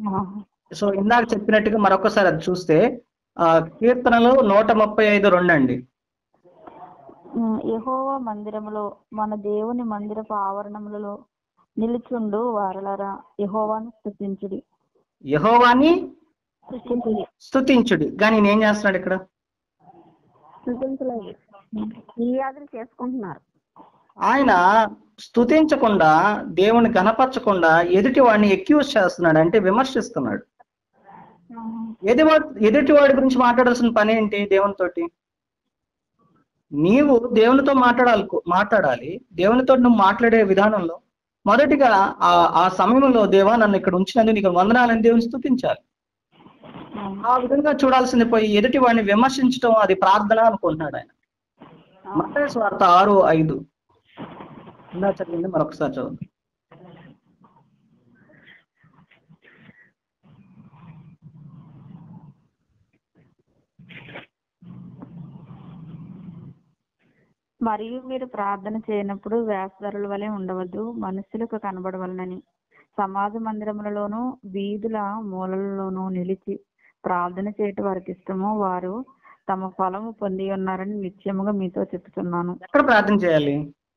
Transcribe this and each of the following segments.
So ఇందాక చెప్పినట్టుగా మరొకసారి అది చూస్తే ఆ కీర్తనలు నూట ముప్పై ఐదు రెండు అండి యెహోవా మందిరములో మన దేవుని మందిరపు ఆవరణములలో నిలుచుండు వారలారా యెహోవాను స్తుతించుడి యహోవాని స్తుతించుడి స్తుతించుడి కానీ నేను ఏం చేస్తున్నాడు ఇక్కడ స్థుతించలేదు ఫిర్యాదులు చేసుకుంటున్నారు ఆయన స్తుతించకుండా దేవుని గణపరచకుండా ఎదుటి వాడిని ఎక్యూజ్ చేస్తున్నాడు అంటే విమర్శిస్తున్నాడు ఎదుటి ఎదుటి వాడి గురించి మాట్లాడాల్సిన పని ఏంటి దేవునితోటి నీవు దేవునితో మాట్లాడాలి మాట్లాడాలి దేవునితో నువ్వు మాట్లాడే విధానంలో మొదటిగా ఆ ఆ సమయంలో దేవా నన్ను ఇక్కడ ఉంచినందుకు నీకు వందనాలని దేవుని స్తుతించాలి ఆ విధంగా చూడాల్సింది పోయి ఎదుటి వాడిని విమర్శించడం అది ప్రార్థన అనుకుంటున్నాడు ఆయన మత్తయి స్వార్థ ఆరు ఐదు ఇందా చదివింది మరొకసారి చదువు మరియు మీరు ప్రార్థన చేయనప్పుడు వేసధరుల వలె ఉండవద్దు మనుషులకు కనబడవలనని సమాజ మందిరములలోను వీధుల మూలలలోనూ నిలిచి ప్రార్థన చేయటం వారికి ఇష్టమో వారు తమ ఫలము పొంది ఉన్నారని నిత్యముగా మీతో చెప్తున్నాను ఎక్కడ ప్రార్థన చేయాలి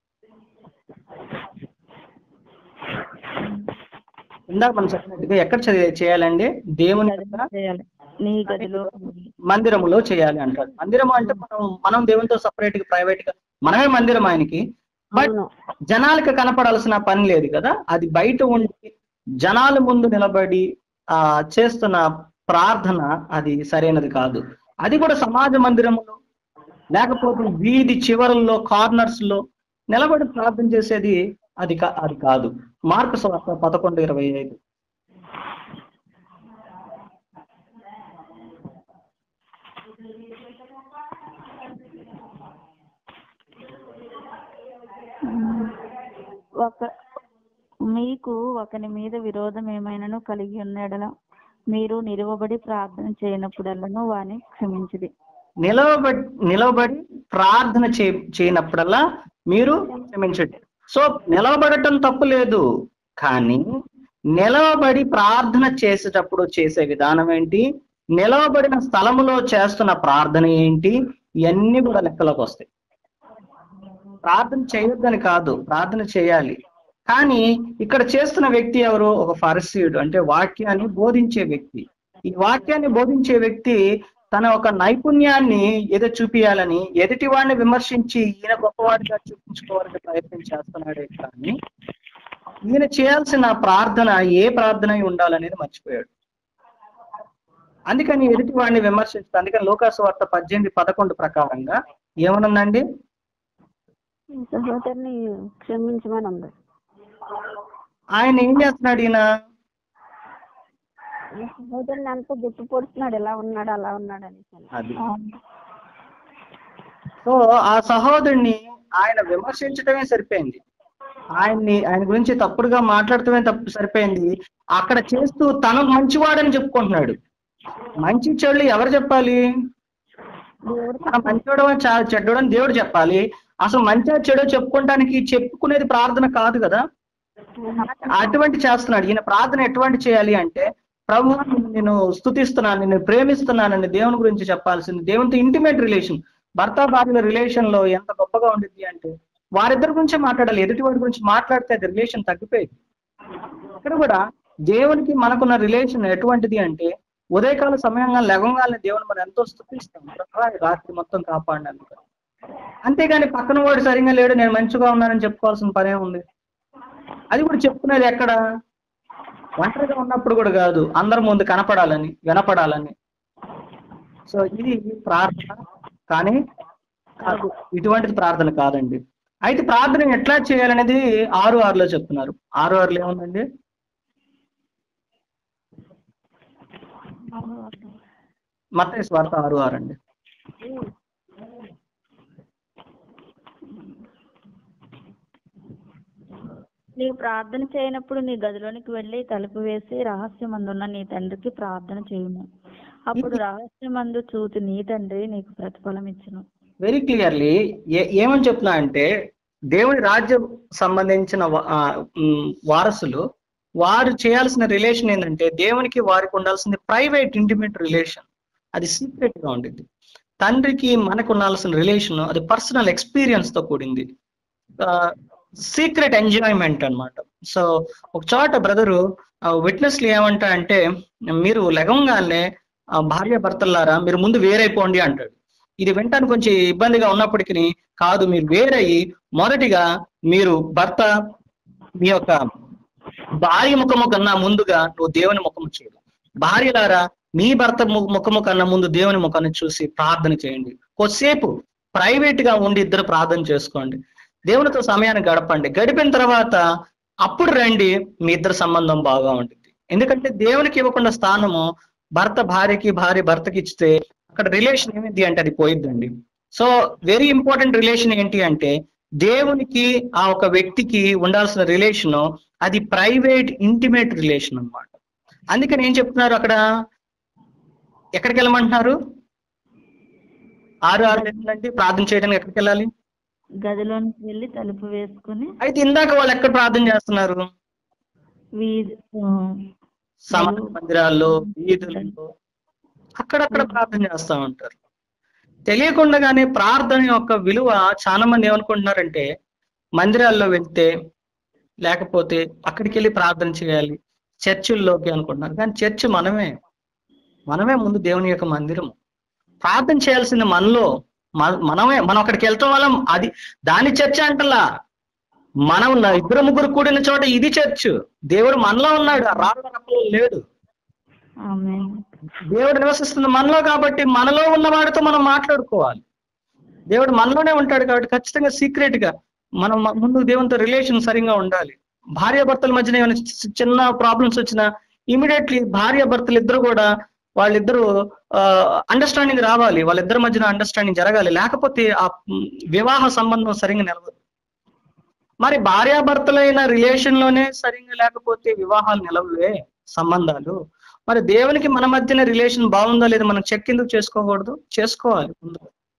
ఇందాక మనం చెప్పినట్టుగా ఎక్కడ చే- చేయాలండి దేవుని దగ్గర చేయాలి నీ గదిలో మందిరములో చేయాలి అంటారు మందిరం అంటే మనం మనం దేవునితో సపరేట్ గా ప్రైవేట్ గా మనమే మందిరం ఆయనకి బట్ అవును జనాలకు కనపడాల్సిన పని లేదు కదా అది బయట ఉండి జనాల ముందు నిలబడి ఆ చేస్తున్న ప్రార్థన అది సరైనది కాదు అది కూడా సమాజ మందిరములో లేకపోతే వీధి చివరల్లో కార్నర్స్ లో నిలబడి ప్రార్థన చేసేది అది కా- అది కాదు మార్పు స్వార్థ పదకొండు ఇరవై ఐదు ఒక మీకు ఒకని మీద విరోధం ఏమైనాను కలిగి ఉన్నడల మీరు నిలువబడి ప్రార్థన చేయనప్పుడల్లను వాని క్షమించుడి నిలవబడి నిలవబడి ప్రార్థన చే చేయనప్పుడల్లా మీరు క్షమించండి సో నిలవబడటం తప్పు లేదు కానీ నిలవబడి ప్రార్థన చేసేటప్పుడు చేసే విధానం ఏంటి నిలవబడిన స్థలములో చేస్తున్న ప్రార్థన ఏంటి ఇవన్నీ కూడా లెక్కలోకి వస్తాయి ప్రార్థన చేయొద్దని కాదు ప్రార్థన చేయాలి కానీ ఇక్కడ చేస్తున్న వ్యక్తి ఎవరు ఒక ఫరిసీయుడు అంటే వాక్యాన్ని బోధించే వ్యక్తి ఈ వాక్యాన్ని బోధించే వ్యక్తి తన ఒక నైపుణ్యాన్ని ఏదో చూపియాలని ఎదుటి వాడిని విమర్శించి ఈయన గొప్పవాడిగా చూపించుకోవాలని ప్రయత్నం చేస్తున్నాడే కానీ ఈయన చేయాల్సిన ప్రార్థన ఏ ప్రార్థన అయి ఉండాలనేది మర్చిపోయాడు అందుకని ఎదుటి వాడిని విమర్శించడం అందుకని లోకాసు వార్త పద్దెనిమిది పదకొండు ప్రకారంగా ఏమనుందండి ఈ సహోదరుని క్షమించమని ఉంది ఆయన ఏం చేస్తున్నాడు ఈయన ఈ సహోదరుని అంతా గుర్తు పొడుస్తున్నాడు ఎలా ఉన్నాడు అలా ఉన్నాడు అనేసి అది సో ఆ సహోదరుని ఆయన విమర్శించడమే సరిపోయింది ఆయన్ని ఆయన గురించి తప్పుడుగా మాట్లాడటమే తప్పు సరిపోయింది అక్కడ చేస్తూ తను మంచివాడని చెప్పుకుంటున్నాడు మంచి చెడు ఎవరు చెప్పాలి దేవుడు తన మంచివాడు చాలా చెడ్డోడని దేవుడు చెప్పాలి అసలు మంచిగా చెడు చెప్పుకోవడానికి చెప్పుకునేది ప్రార్థన కాదు కదా అటువంటి చేస్తున్నాడు ఈయన ప్రార్థన ఎటువంటి చేయాలి అంటే ప్రభు నేను స్తుతిస్తున్నాను నేను ప్రేమిస్తున్నానని దేవుని గురించి చెప్పాల్సింది దేవునితో ఇంటిమేట్ రిలేషన్ భర్త భార్యల రిలేషన్ లో ఎంత గొప్పగా ఉండిద్ది అంటే వారిద్దరి గురించే మాట్లాడాలి ఎదుటి వాడి గురించి మాట్లాడితే అది రిలేషన్ తగ్గిపోయింది ఇక్కడ కూడా దేవునికి మనకున్న రిలేషన్ ఎటువంటిది అంటే ఉదయకాల సమయంగా లెగంగానే దేవుని మనం ఎంతో స్థుతిస్తాం ప్రభా, ఈ రాత్రి మొత్తం కాపాడినందుకు అంతేగాని పక్కన వాడు సరిగా లేడు నేను మంచిగా ఉన్నానని చెప్పుకోవాల్సిన పనే ఉంది అది కూడా చెప్పుకునేది ఎక్కడ ఒంటరిగా ఉన్నప్పుడు కూడా కాదు అందరి ముందు కనపడాలని వినపడాలని సో ఇది ప్రార్థన కానీ కాదు ఇటువంటిది ప్రార్థన కాదండి అయితే ప్రార్థన ఎట్లా చేయాలనేది ఆరు ఆరులో చెప్తున్నారు ఆరు ఆరులో ఏముందండి మత్తయి స్వార్థ ఆరు ఆరు అండి నీవు ప్రార్థన చేయనప్పుడు నీ గదిలోనికి వెళ్ళి తలుపు వేసి రహస్యమందున్న నీ తండ్రికి ప్రార్థన చేయుము అప్పుడు రహస్యమందు చూచి నీ తండ్రి నీకు ప్రతిఫలం ఇచ్చును వెరీ క్లియర్లీ ఏమని చెప్తున్నా అంటే దేవుని రాజ్యం సంబంధించిన వా- ఆ, ఉమ్, వారసులు వారు చేయాల్సిన రిలేషన్ ఏంటంటే దేవునికి వారికి ఉండాల్సింది ప్రైవేట్ ఇంటిమేట్ రిలేషన్ అది సీక్రెట్ గా ఉండింది తండ్రికి మనకు ఉండాల్సిన రిలేషన్ అది పర్సనల్ ఎక్స్పీరియన్స్ తో కూడింది సీక్రెట్ ఎంజాయ్మెంట్ అన్నమాట సో ఒక చోట బ్రదరు విట్నెస్లు ఏమంటా అంటే మీరు లెగంగానే ఆ, భార్య భర్తలారా మీరు ముందు వేరైపోండి అంటాడు ఇది వింటానికి కొంచెం ఇబ్బందిగా ఉన్నప్పటికీ కాదు మీరు వేరయ్యి మొదటిగా మీరు భర్త మీ యొక్క భార్య ముఖము కన్నా ముందుగా నువ్వు దేవుని ముఖము చూడు భార్యలారా మీ భర్త ము- ముఖము కన్నా ముందు దేవుని ముఖాన్ని చూసి ప్రార్థన చేయండి కొద్దిసేపు ప్రైవేట్ గా ఉండి ఇద్దరు ప్రార్థన చేసుకోండి దేవునితో సమయాన్ని గడపండి గడిపిన తర్వాత అప్పుడు రండి మీ ఇద్దరు సంబంధం బాగా ఉంటుంది ఎందుకంటే దేవునికి ఇవ్వకుండా స్థానము భర్త భార్యకి భార్య భర్తకి ఇస్తే అక్కడ రిలేషన్ ఏమిటి అంటే అది పోయిద్దండి సో వెరీ ఇంపార్టెంట్ రిలేషన్ ఏంటి అంటే దేవునికి ఆ ఒక వ్యక్తికి ఉండాల్సిన రిలేషన్ అది ప్రైవేట్ ఇంటిమేట్ రిలేషన్ అన్నమాట అందుకని ఏం చెప్తున్నారు అక్కడ ఎక్కడికి వెళ్ళమంటున్నారు ఆరు ఆరు గంటలంటే ప్రార్థన చేయడానికి ఎక్కడికి వెళ్ళాలి గదిలోనికి వెళ్ళి తలుపు వేసుకుని అయితే ఇందాక వాళ్ళు ఎక్కడ ప్రార్థన చేస్తున్నారు వీధి ఆ, సమాజ మందిరాల్లో వీధుల్లో అక్కడక్కడ ప్రార్థన చేస్తా ఉంటారు తెలియకుండానే ప్రార్థన యొక్క విలువ చాలా మంది ఏమనుకుంటున్నారంటే మందిరాల్లో వెళ్తే లేకపోతే అక్కడికి వెళ్ళి ప్రార్థన చేయాలి చర్చిల్లోకి అనుకుంటున్నారు కానీ చర్చ్ మనమే మనమే ముందు దేవుని యొక్క మందిరం ప్రార్థన చేయాల్సింది మనలో మన- మనమే మనం అక్కడికి వెళ్తాం వల్ల అది దాని చర్చ అంటలా మనం న- ఇద్దరు ముగ్గురు కూడిన చోట ఇది చర్చ్ దేవుడు మనలో ఉన్నాడు ఆ రాళ్ళ రప్పలో లేడు ఆమె దేవుడు నివసిస్తుంది మనలో కాబట్టి మనలో ఉన్నవాడితో మనం మాట్లాడుకోవాలి దేవుడు మనలోనే ఉంటాడు కాబట్టి ఖచ్చితంగా సీక్రెట్ గా మనం మ- ముందు దేవునితో రిలేషన్ సరిగా ఉండాలి భార్య భర్తల మధ్యన ఏమైనా చి- చిన్న ప్రాబ్లమ్స్ వచ్చినా ఇమీడియట్లీ భార్య భర్తలు ఇద్దరు కూడా వాళ్ళిద్దరూ అండర్స్టాండింగ్ రావాలి వాళ్ళిద్దరి మధ్యన అండర్స్టాండింగ్ జరగాలి లేకపోతే ఆ మ్, వివాహ సంబంధం సరిగా నిలవదు మరి భార్యాభర్తలైన రిలేషన్ లోనే సరిగా లేకపోతే వివాహాలు నిలవలే సంబంధాలు మరి దేవునికి మన మధ్యన రిలేషన్ బాగుందో లేదో మనం చెక్ ఎందుకు చేసుకోకూడదు చేసుకోవాలి ముందు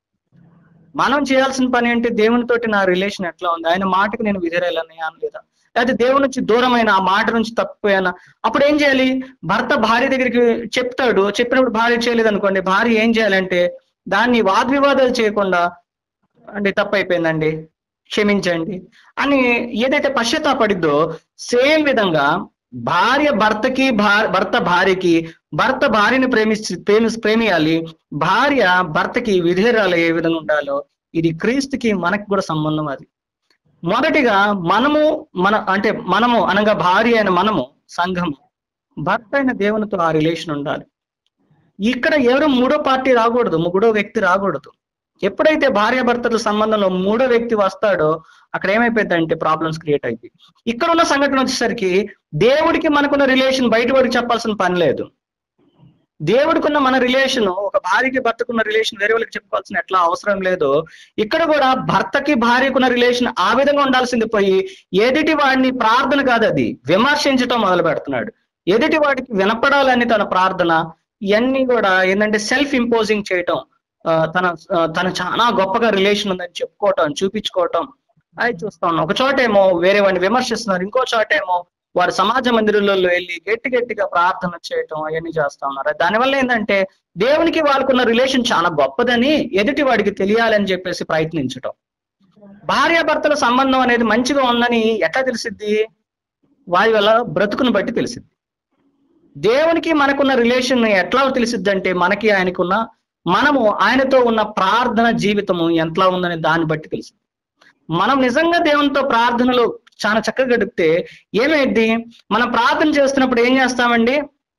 మనం చేయాల్సిన పని ఏంటి దేవునితోటి నా రిలేషన్ ఎట్లా ఉంది ఆయన మాటకి నేను విధేరాలన్నయా లేదా లేకపోతే దేవుని నుంచి దూరమైన ఆ మాట నుంచి తప్పిపోయానా అప్పుడు ఏం చేయాలి భర్త భార్య దగ్గరికి చెప్తాడు చెప్పినప్పుడు భార్య చేయలేదు అనుకోండి భార్య ఏం చేయాలంటే దాన్ని వాగ్వివాదాలు చేయకుండా అంటే తప్పు అయిపోయిందండి క్షమించండి అని ఏదైతే పశ్చాత్తాపడిద్దో సేమ్ విధంగా భార్య భర్తకి భా- భర్త భార్యకి భర్త భార్యని ప్రేమించి ప్రేమి ప్రేమియాలి భార్య భర్తకి విధేరాలు ఏ విధంగా ఉండాలో ఇది క్రీస్తుకి మనకి కూడా సంబంధం అది మొదటిగా మనము మన అంటే మనము అనగా భార్య అయిన మనము సంఘము భర్త అయిన దేవునితో ఆ రిలేషన్ ఉండాలి ఇక్కడ ఎవరు మూడో పార్టీ రాకూడదు మూడో వ్యక్తి రాకూడదు ఎప్పుడైతే భార్యాభర్తల సంబంధంలో మూడో వ్యక్తి వస్తాడో అక్కడ ఏమైపోయిందంటే ప్రాబ్లమ్స్ క్రియేట్ అయింది ఇక్కడ ఉన్న సంఘటన వచ్చేసరికి దేవుడికి మనకున్న రిలేషన్ బయట వాడికి చెప్పాల్సిన పని లేదు దేవుడికున్న మన రిలేషన్ ఒక భార్యకి భర్తకున్న రిలేషన్ వేరే వాళ్ళకి చెప్పుకోవాల్సిన ఎట్లా అవసరం లేదు ఇక్కడ కూడా భర్తకి భార్యకున్న రిలేషన్ ఆ విధంగా ఉండాల్సింది పోయి ఎదుటి వాడిని ప్రార్థన కాదు అది విమర్శించటం మొదలు పెడుతున్నాడు ఎదుటి వాడికి వినపడాలని తన ప్రార్థన ఇవన్నీ కూడా ఏంటంటే సెల్ఫ్ ఇంపోజింగ్ చేయటం ఆ, తన ఆ, తన చాలా గొప్పగా రిలేషన్ ఉందని చెప్పుకోవటం చూపించుకోవటం అది చూస్తా ఉన్నాం ఒక చోటేమో వేరే వాడిని విమర్శిస్తున్నారు ఇంకో చోటేమో వారు సమాజ మందిరాలలో వెళ్ళి గట్టి గట్టిగా ప్రార్థన చేయటం అవన్నీ చేస్తా ఉన్నారు దానివల్ల ఏంటంటే దేవునికి వాళ్ళకున్న రిలేషన్ చాలా గొప్పదని ఎదుటి వాడికి తెలియాలని చెప్పేసి ప్రయత్నించటం భార్యాభర్తల సంబంధం అనేది మంచిగా ఉందని ఎట్లా తెలిసిద్ది వారి వల్ల బ్రతుకును బట్టి తెలిసిద్ది దేవునికి మనకున్న రిలేషన్ ఎట్లా తెలిసిద్ది అంటే మనకి ఆయనకున్న మనము ఆయనతో ఉన్న ప్రార్థన జీవితము ఎట్లా ఉందనే దాన్ని బట్టి తెలిసింది మనం నిజంగా దేవునితో ప్రార్థనలు చాలా చక్కగా గడిపితే ఏమైద్ది మనం ప్రార్థన చేస్తున్నప్పుడు ఏం చేస్తామండి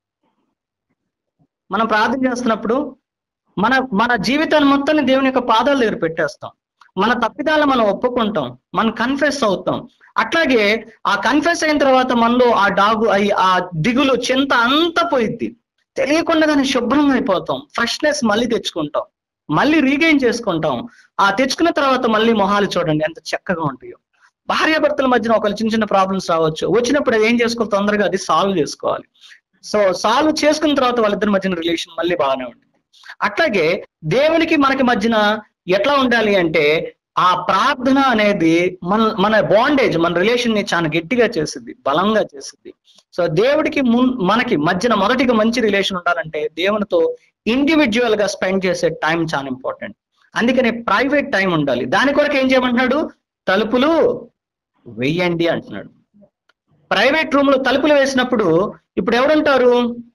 మనం ప్రార్థన చేస్తున్నప్పుడు మన మన జీవితాన్ని మొత్తాన్ని దేవుని యొక్క పాదాల దగ్గర పెట్టేస్తాం మన తప్పిదాలను మనం ఒప్పుకుంటాం మనం కన్ఫెస్ అవుతాం అట్లాగే ఆ కన్ఫెస్ అయిన తర్వాత మనలో ఆ డాగు అయి ఆ దిగులు చింత అంతా పోయిద్ది తెలియకుండానే శుభ్రంగా అయిపోతాం ఫ్రెష్నెస్ మళ్ళీ తెచ్చుకుంటాం మళ్ళీ రీగెయిన్ చేసుకుంటాం ఆ తెచ్చుకున్న తర్వాత మళ్ళీ మొహాలు చూడండి ఎంత చక్కగా ఉంటాయో భార్యాభర్తల మధ్యన ఒకళ్ళు చిన్న చిన్న ప్రాబ్లమ్స్ రావచ్చు వచ్చినప్పుడు అది ఏం చేసుకోవాలి తొందరగా అది సాల్వ్ చేసుకోవాలి సో సాల్వ్ చేసుకున్న తర్వాత వాళ్ళిద్దరి మధ్యన రిలేషన్ మళ్ళీ బాగానే ఉంటుంది అట్లాగే దేవునికి మనకి మధ్యన ఎట్లా ఉండాలి అంటే ఆ ప్రార్థన అనేది మన మన బాండేజ్ మన రిలేషన్ ని చాలా గట్టిగా చేసింది బలంగా చేసింది సో దేవుడికి మున్ మనకి మధ్యన మొదటిగా మంచి రిలేషన్ ఉండాలంటే దేవునితో ఇండివిజువల్ గా స్పెండ్ చేసే టైం చాలా ఇంపార్టెంట్ అందుకని ప్రైవేట్ టైం ఉండాలి దాని కొరకు ఏం చేయమంటున్నాడు తలుపులు వెయ్యండి అంటున్నాడు ప్రైవేట్ రూమ్ లో తలుపులు వేసినప్పుడు ఇప్పుడు ఎవరుంటారు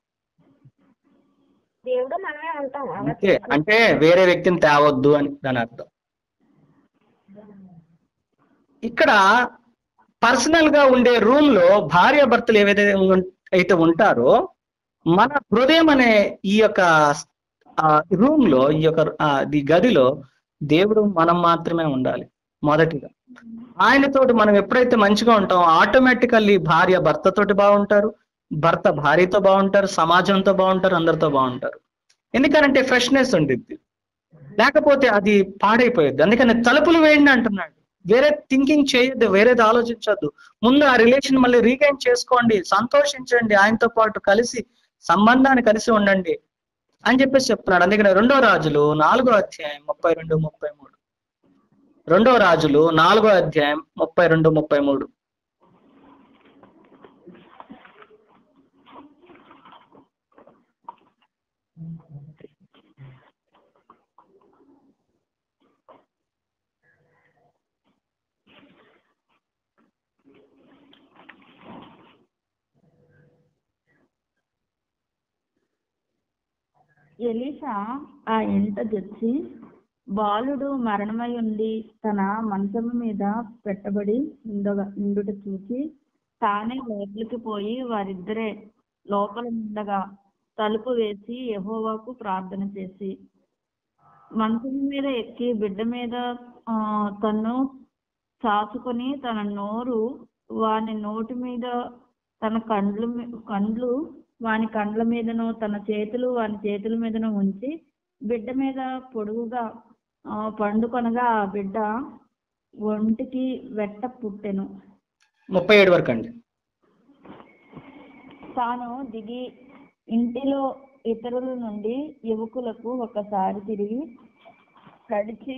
దేవుడు మనమే ఉంటాం అంతే అంటే వేరే వ్యక్తిని తేవద్దు అని దాని అర్థం ఇక్కడ పర్సనల్ గా ఉండే రూమ్ లో భార్య భర్తలు ఏవైతే ఉం- అయితే ఉంటారో మన హృదయం అనే ఈ యొక్క రూమ్ లో ఈ యొక్క ఆ, ఈ గదిలో దేవుడు మనం మాత్రమే ఉండాలి మొదటిగా ఆయనతోటి మనం ఎప్పుడైతే మంచిగా ఉంటామో ఆటోమేటికల్లీ భార్య భర్తతోటి బాగుంటారు భర్త భార్యతో బాగుంటారు సమాజంతో బాగుంటారు అందరితో బాగుంటారు ఎందుకనంటే ఫ్రెష్నెస్ ఉంటుంది లేకపోతే అది పాడైపోయింది అందుకని తలుపులు వేయండి అంటున్నాడు వేరే థింకింగ్ చేయొద్దు వేరేది ఆలోచించొద్దు ముందు ఆ రిలేషన్ మళ్ళీ రీగైన్ చేసుకోండి సంతోషించండి ఆయనతో పాటు కలిసి సంబంధాన్ని కలిసి ఉండండి అని చెప్పేసి చెప్తున్నాడు అందుకని రెండో రాజులు నాలుగో అధ్యాయం ముప్పై రెండు ముప్పై మూడు రెండో రాజులు నాలుగో అధ్యాయం ముప్పై రెండు ముప్పై మూడు ఎలీషా ఆ ఇంట తెచ్చి బాలుడు మరణమై ఉండి తన మంచము మీద పెట్టబడి ఉండగా ఉండుట చూసి తానే లోపలికి పోయి వారిద్దరే లోపల ఉండగా తలుపు వేసి యెహోవాకు ప్రార్థన చేసి మంచం మీద ఎక్కి బిడ్డ మీద ఆ, తన్ను చాచుకొని తన నోరు వాని నోటి మీద తన కండ్లు మీ- కండ్లు వాని కండ్ల మీదను తన చేతులు వాని చేతుల మీదను ఉంచి బిడ్డ మీద పొడుగుగా ఆ, పండుకొనగా ఆ బిడ్డ ఒంటికి వెట్ట పుట్టెను ముప్పై ఏడు వరకు అండి తాను దిగి ఇంటిలో ఇతరుల నుండి యువకులకు ఒకసారి తిరిగి నడిచి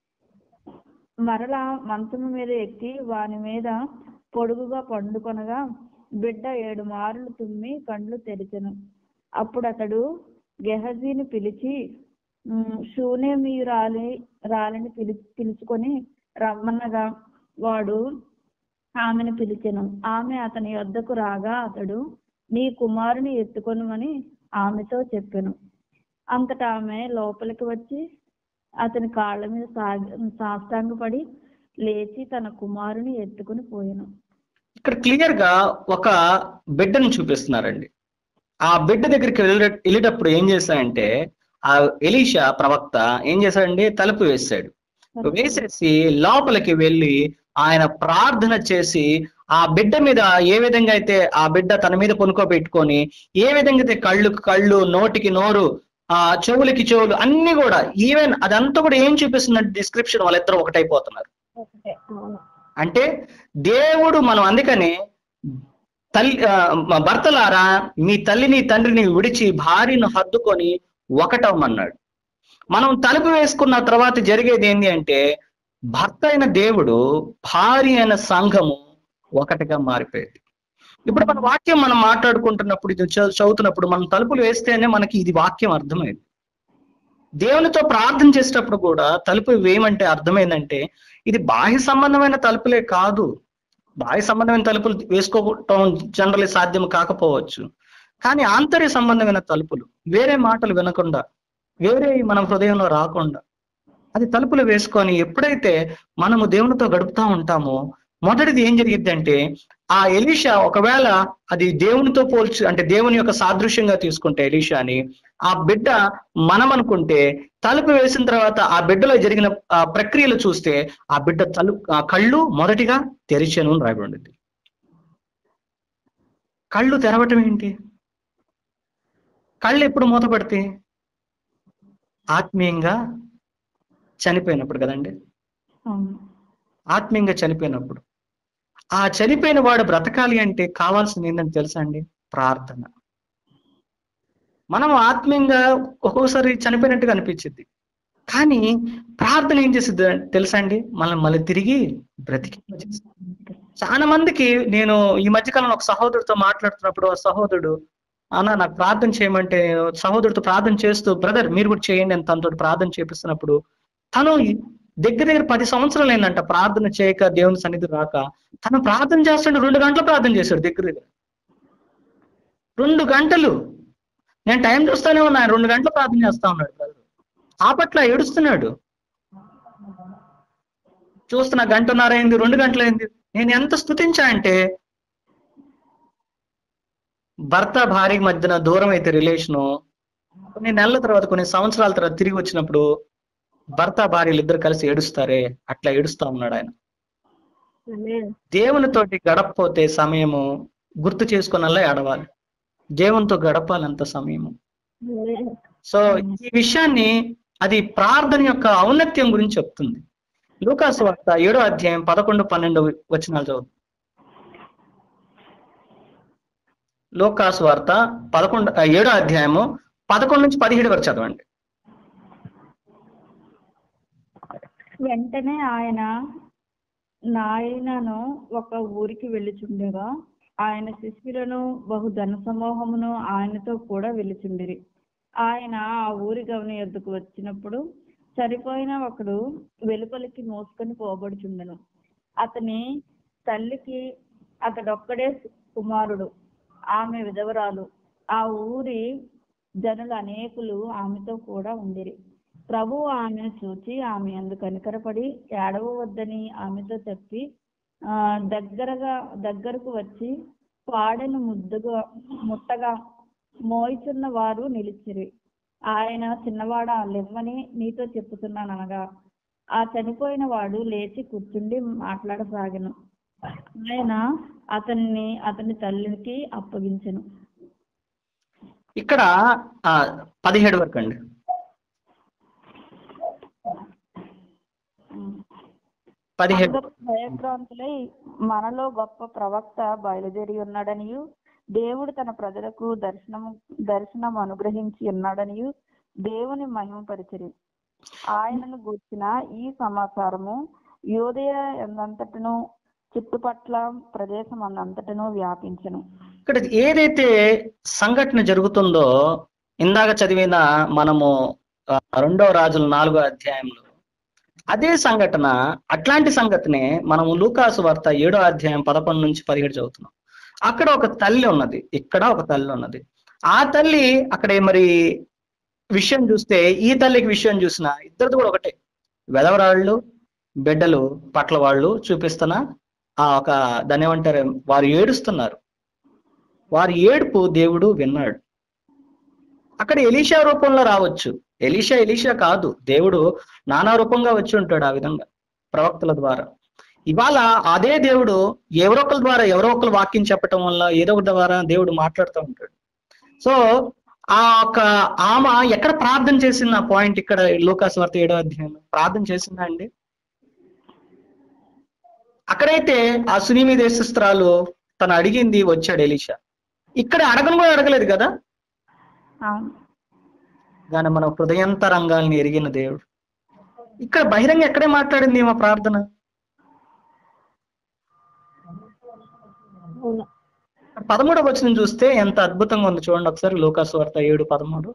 మరలా మంచము మీద ఎక్కి వాని మీద పొడుగుగా పండుకొనగా బిడ్డ ఏడు మారులు తుమ్మి కండ్లు తెరిచెను అప్పుడు అతడు గెహజీని పిలిచి "ఉమ్, శూన్యమీయురాలి రాలిని పిలి పిలుచుకొని రమ్మనగా వాడు ఆమెను పిలిచెను ఆమె అతని వద్దకు రాగా అతడు నీ కుమారుని ఎత్తుకొనుమని ఆమెతో చెప్పెను అంతటా ఆమె లోపలికి వచ్చి అతని కాళ్ళ మీద సాగ సాష్టాంగపడి లేచి తన కుమారుని ఎత్తుకొని పోయెను ఇక్కడ క్లియర్ గా ఒక బిడ్డను చూపిస్తున్నారండి ఆ బిడ్డ దగ్గరికి వెళ్ళే వెళ్ళేటప్పుడు ఏం చేశాడంటే ఆ ఎలీషా ప్రవక్త ఏం చేశాడండి తలుపు వేశాడు వేసేసి లోపలికి వెళ్ళి ఆయన ప్రార్థన చేసి ఆ బిడ్డ మీద ఏ విధంగా అయితే ఆ బిడ్డ తన మీద కొనుక్కోబెట్టుకొని ఏ విధంగా అయితే కళ్ళు కళ్ళు నోటికి నోరు ఆ చెవులకి చెవులు అన్ని కూడా ఈవెన్ అదంతా కూడా ఏం చూపిస్తున్నట్టు డిస్క్రిప్షన్ వాళ్ళిద్దరూ ఒకటైపోతున్నారు ఒకటే అవును అంటే దేవుడు మనం అందుకని తల్లి ఆ, మా భర్తలారా మీ తల్లిని తండ్రిని విడిచి భార్యను హద్దుకొని ఒకటవమన్నాడు మనం తలుపు వేసుకున్న తర్వాత జరిగేది ఏంటి అంటే భర్త అయిన దేవుడు భార్య అయిన సంఘము ఒకటిగా మారిపోయేది ఇప్పుడు మన వాక్యం మనం మాట్లాడుకుంటున్నప్పుడు ఇది చ- చదువుతున్నప్పుడు మనం తలుపులు వేస్తేనే మనకి ఇది వాక్యం అర్థమైంది దేవునితో ప్రార్థన చేసేటప్పుడు కూడా తలుపు వేయమంటే అర్థమైందంటే ఇది బాహ్య సంబంధమైన తలుపులే కాదు బాహ్య సంబంధమైన తలుపులు వేసుకోవటం జనరల్లీ సాధ్యం కాకపోవచ్చు కానీ ఆంతర్య సంబంధమైన తలుపులు వేరే మాటలు వినకుండా వేరే మన హృదయంలో రాకుండా అది తలుపులు వేసుకొని ఎప్పుడైతే మనము దేవునితో గడుపుతా ఉంటామో మొదటిది ఏం జరిగింది అంటే ఆ ఎలీషా ఒకవేళ అది దేవునితో పోల్చి అంటే దేవుని యొక్క సాదృశ్యంగా తీసుకుంటే ఎలీషాని ఆ బిడ్డ మనం అనుకుంటే తలుపు వేసిన తర్వాత ఆ బిడ్డలో జరిగిన ఆ ప్రక్రియలు చూస్తే ఆ బిడ్డ తలు ఆ కళ్ళు మొదటిగా తెరిచెను అని రాయబడి ఉంది కళ్ళు తెరవటం ఏంటి కళ్ళు ఎప్పుడు మూతపడితే ఆత్మీయంగా చనిపోయినప్పుడు కదండి అవును ఆత్మీయంగా చనిపోయినప్పుడు ఆ చనిపోయిన వాడు బ్రతకాలి అంటే కావాల్సింది ఏంటంటే తెలుసా అండి ప్రార్థన మనం ఆత్మీయంగా ఒక్కోసారి చనిపోయినట్టుగా అనిపించింది కానీ ప్రార్థన ఏం చేస్తుంది తెలుసా అండి మనం మళ్ళీ తిరిగి బ్రతికి చాలా మందికి నేను ఈ మధ్యకాలంలో ఒక సహోదరుడితో మాట్లాడుతున్నప్పుడు ఆ సహోదరుడు అన్న నాకు ప్రార్థన చేయమంటే నేను సహోదరుడితో ప్రార్థన చేస్తూ బ్రదర్ మీరు కూడా చేయండి అని తనతో ప్రార్థన చేపిస్తున్నప్పుడు తను దగ్గర దగ్గర పది సంవత్సరాలు ఏంటంట ప్రార్థన చేయక దేవుని సన్నిధి రాక తను ప్రార్థన చేస్తుంటే రెండు గంటలు ప్రార్థన చేశాడు దగ్గర దగ్గర రెండు గంటలు నేను టైం చూస్తానే ఉన్నా ఆయన రెండు గంటలు ప్రార్థన చేస్తా ఉన్నాడు brother. ఆ పట్ల ఏడుస్తున్నాడు చూస్తున్నా గంటన్నర అయింది రెండు గంటలు అయింది నేను ఎంత స్థుతించా అంటే భర్త భార్య మధ్యన దూరం అయితే రిలేషను కొన్ని నెలల తర్వాత కొన్ని సంవత్సరాల తర్వాత తిరిగి వచ్చినప్పుడు భర్త భార్యలు ఇద్దరు కలిసి ఏడుస్తారే అట్లా ఏడుస్తా ఉన్నాడు ఆయన ఆమేన్. దేవునితోటి గడపపోతే సమయము గుర్తు చేసుకున్నలా ఏడవాలి దేవునితో గడపాలి అంత సమయము ఆమేన్. సో ఈ విషయాన్ని అది ప్రార్థన యొక్క ఔన్నత్యం గురించి చెప్తుంది లూకాసు వార్త ఏడో అధ్యాయం పదకొండు పన్నెండు వచనాలు చదువు లూకాసు వార్త పదకొండు ఆ, ఏడో అధ్యాయము పదకొండు నుంచి పదిహేడు వరకు చదవండి వెంటనే ఆయన నాయనను ఒక ఊరికి వెళ్ళుచుండగా ఆయన శిష్యులను బహు ధన సమూహమును ఆయనతో కూడా వెళ్ళుచుండిరి ఆయన ఆ ఊరి గవని ఎద్దుకు వచ్చినప్పుడు చనిపోయిన ఒకడు వెలుపలికి మోసుకొని పోబడుచుండెను అతని తల్లికి అతడొక్కడే కుమారుడు ఆమె విధవరాలు ఆ ఊరి జనులు అనేకులు ఆమెతో కూడా ఉండిరి ప్రభు ఆమెను చూచి ఆమె అందు కనికరపడి ఏడవవద్దని ఆమెతో చెప్పి ఆ దగ్గరగా దగ్గరకు వచ్చి పాడెను ముద్దుగా ముట్టగా మోయిచున్న వారు నిలిచిరి ఆయన చిన్నవాడ లెమ్మని నీతో చెప్పుతున్నాను అనగా ఆ చనిపోయిన వాడు లేచి కూర్చుండి మాట్లాడసాగెను ఆయన అతన్ని అతని తల్లికి అప్పగించెను ఇక్కడ ఆ, పదిహేడు వరకు అండి పదిహేడు అందరూ భయభ్రాంతులై మనలో గొప్ప ప్రవక్త బయలుదేరి ఉన్నాడనియు దేవుడు తన ప్రజలకు దర్శనము దర్శనం అనుగ్రహించి ఉన్నాడనియు దేవుని మహిమపరిచిరి ఆయనను గూర్చిన ఈ సమాచారము యోదయ ఎందంతటను చుట్టుపట్ల ప్రదేశం అందంతటను వ్యాపించను ఇక్కడ ఏదైతే సంఘటన జరుగుతుందో ఇందాక చదివిన మనము ఆ, రెండవ రాజుల నాలుగో అధ్యాయంలో అదే సంఘటన అట్లాంటి సంగతినే మనము లూకాసు వార్త ఏడో అధ్యాయం పదకొండు నుంచి పదిహేడు చదువుతున్నాం అక్కడ ఒక తల్లి ఉన్నది ఇక్కడ ఒక తల్లి ఉన్నది ఆ తల్లి అక్కడ మరి విషయం చూస్తే ఈ తల్లికి విషయం చూసిన ఇద్దరిది కూడా ఒకటే వెదవరాళ్ళు బిడ్డలు పట్ల వాళ్ళు చూపిస్తున్న ఆ ఒక దాన్ని ఏమంటారు వారు ఏడుస్తున్నారు వారి ఏడుపు దేవుడు విన్నాడు అక్కడ ఎలీషా రూపంలో రావచ్చు ఎలీషా ఎలీషా కాదు దేవుడు నానా రూపంగా వచ్చి ఉంటాడు ఆ విధంగా ప్రవక్తల ద్వారా ఇవాళ అదే దేవుడు ఎవరో ఒకరి ద్వారా ఎవరో ఒకరు వాక్యం చెప్పటం వల్ల ఏదో ఒక ద్వారా దేవుడు మాట్లాడుతూ ఉంటాడు సో ఆ ఒక ఆమె ఎక్కడ ప్రార్థన చేసింది ఆ పాయింట్ ఇక్కడ లూకాస్ వార్త ఏడో అధ్యాయంలో ప్రార్థన చేసిందా అండి అక్కడైతే ఆ సునిమి దేశస్త్రాలు తను అడిగింది వచ్చాడు ఎలీషా ఇక్కడ అడగను కూడా అడగలేదు కదా అవును కానీ మన హృదయంతరంగాల్ని ఎరిగిన దేవుడు ఇక్కడ బహిరంగ ఎక్కడే మాట్లాడింది మా ప్రార్థన అవును పదమూడవ వచనం చూస్తే ఎంత అద్భుతంగా ఉంది చూడండి ఒకసారి లోకాసు వార్త ఏడు పదమూడు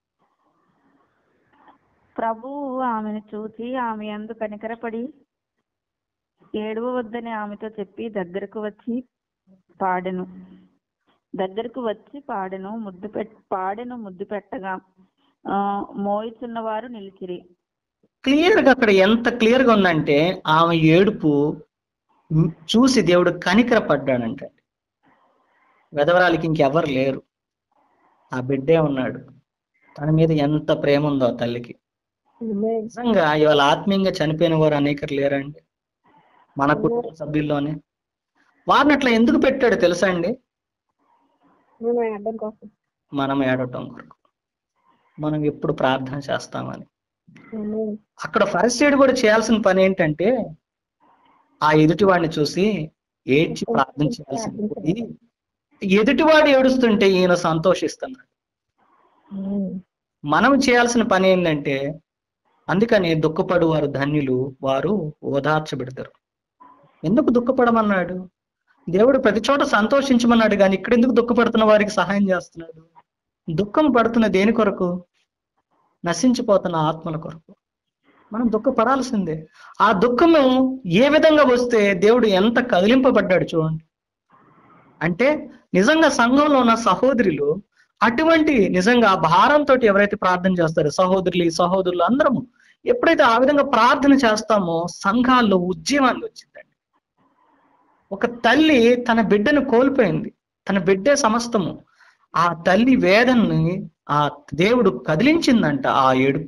ప్రభువు ఆమెను చూసి ఆమె అందు కనికరపడి ఏడవవద్దని ఆమెతో చెప్పి దగ్గరకు వచ్చి పాడెను దగ్గరకు వచ్చి పాడెను ముద్దు పెట్ పాడెను ముద్దు పెట్టగా ఆ మోయిచున్న వారు నిలిచిరి క్లియర్ గా అక్కడ ఎంత క్లియర్ గా ఉందంటే ఆమె ఏడుపు మ్, చూసి దేవుడు కనికర పడ్డాడంట వెదవరాలకి ఇంకెవరు లేరు ఆ బిడ్డే ఉన్నాడు తన మీద ఎంత ప్రేమ ఉందో ఆ తల్లికి ఆమేన్. నిజంగా ఇవాళ ఆత్మీయంగా చనిపోయిన వారు అనేకరు లేరండి మన కుటుంబ సభ్యుల్లోనే వారిని అట్లా ఎందుకు పెట్టాడు తెలుసా అండి మనం అడ్డం కోసం మనం ఏడవటం కొరకు మనం ఎప్పుడు ప్రార్థన చేస్తామని ఆమేన్. అక్కడ ఫరిసేయుడు కూడా చేయాల్సిన పని ఏంటంటే ఆ ఎదుటివాడిని చూసి ఏడ్చి ప్రార్థన చేయాల్సింది పోయి ఎదుటివాడు ఏడుస్తుంటే ఈయన సంతోషిస్తున్నాడు ఆమేన్. మనం చేయాల్సిన పని ఏంటంటే అందుకని దుఃఖపడు వారు ధన్యులు వారు ఓదార్చబెడతారు ఎందుకు దుఃఖపడమన్నాడు దేవుడు ప్రతి చోట సంతోషించమన్నాడు కానీ ఇక్కడ ఎందుకు దుఃఖపడుతున్న వారికి సహాయం చేస్తున్నాడు దుఃఖం పడుతున్న దేని కొరకు నశించిపోతున్న ఆత్మల కొరకు మనం దుఃఖపడాల్సిందే ఆ దుఃఖము ఏ విధంగా వస్తే దేవుడు ఎంత కదిలింపబడ్డాడు చూడండి అంటే నిజంగా సంఘంలో ఉన్న సహోదరులు అటువంటి నిజంగా ఆ భారంతో ఎవరైతే ప్రార్థన చేస్తారో సహోదరులు సహోదరులు అందరము ఎప్పుడైతే ఆ విధంగా ప్రార్థన చేస్తామో సంఘాల్లో ఉద్యమాన్ని వచ్చిందండి ఒక తల్లి తన బిడ్డను కోల్పోయింది తన బిడ్డే సమస్తము ఆ తల్లి వేదనని ఆ దేవుడు కదిలించిందంట ఆ ఏడుపు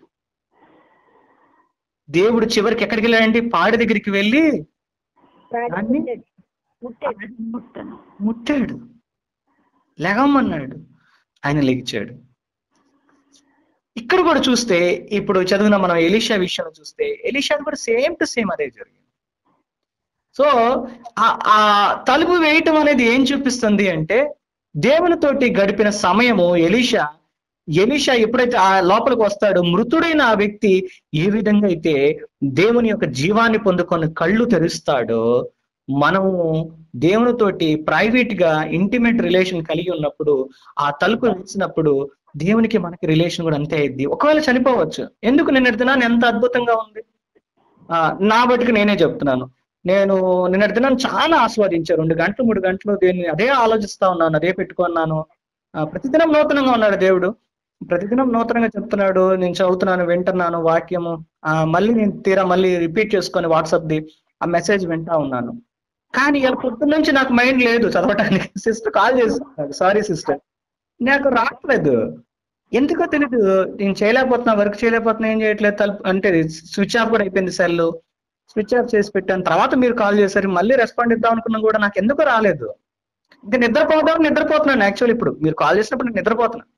దేవుడు చివరికి ఎక్కడికి వెళ్ళాడండి పాడి దగ్గరికి వెళ్ళి దాన్ని ముట్టాడు ముట్టను ముట్టాడు లెగమన్నాడు ఆయన లెగిచాడు ఇక్కడ కూడా చూస్తే ఇప్పుడు చదివిన మనం ఎలీషా విషయంలో చూస్తే ఎలీషా కూడా సేమ్ టు సేమ్ అదే జరిగింది సో ఆ- ఆ తలుపు వేయటం అనేది ఏం చూపిస్తుంది అంటే దేవునితోటి గడిపిన సమయము ఎలీషా ఎలీషా ఎప్పుడైతే ఆ లోపలికి వస్తాడో మృతుడైన ఆ వ్యక్తి ఏ విధంగా అయితే దేవుని యొక్క జీవాన్ని పొందుకొని కళ్ళు తెరుస్తాడో మనము దేవునితోటి ప్రైవేట్ గా ఇంటిమేట్ రిలేషన్ కలిగి ఉన్నప్పుడు ఆ తలుపు వేసినప్పుడు దేవునికి మనకి రిలేషన్ కూడా అంతే అయింది ఒకవేళ చనిపోవచ్చు ఎందుకు నిన్నటి దినాన్ని ఎంత అద్భుతంగా ఉంది ఆ నా బట్టుకు నేనే చెప్తున్నాను నేను నిన్నటి దినాన్ని చాలా ఆస్వాదించాను రెండు గంటలు మూడు గంటలు దేన్ని అదే ఆలోచిస్తా ఉన్నాను అదే పెట్టుకున్నాను ఆ, ప్రతిదినం నూతనంగా ఉన్నాడు దేవుడు ప్రతిదినం నూతనంగా చెప్తున్నాడు నేను చదువుతున్నాను వింటున్నాను వాక్యము ఆ మళ్ళీ నేను తీరా మళ్ళీ రిపీట్ చేసుకొని వాట్సాప్ ది ఆ మెసేజ్ వింటా ఉన్నాను కానీ ఇలా పొద్దున్న నుంచి నాకు మైండ్ లేదు చదవటానికి సిస్టర్ కాల్ చేస్తున్నాడు సారీ సిస్టర్ నాకు రావట్లేదు ఎందుకో తెలీదు నేను చేయలేకపోతున్నా వర్క్ చేయలేకపోతున్నా ఏం చేయట్లేదు తలుపు అంటే స్విచ్ ఆఫ్ కూడా అయిపోయింది సెల్ స్విచ్ ఆఫ్ చేసి పెట్టాను తర్వాత మీరు కాల్ చేశారు మళ్ళీ రెస్పాండ్ ఇద్దాం అనుకున్నా కూడా నాకు ఎందుకు రాలేదు ఇంకా నిద్రపోదాం నిద్రపోతున్నాను యాక్చువల్ ఇప్పుడు మీరు కాల్ చేసినప్పుడు నేను నిద్రపోతున్నా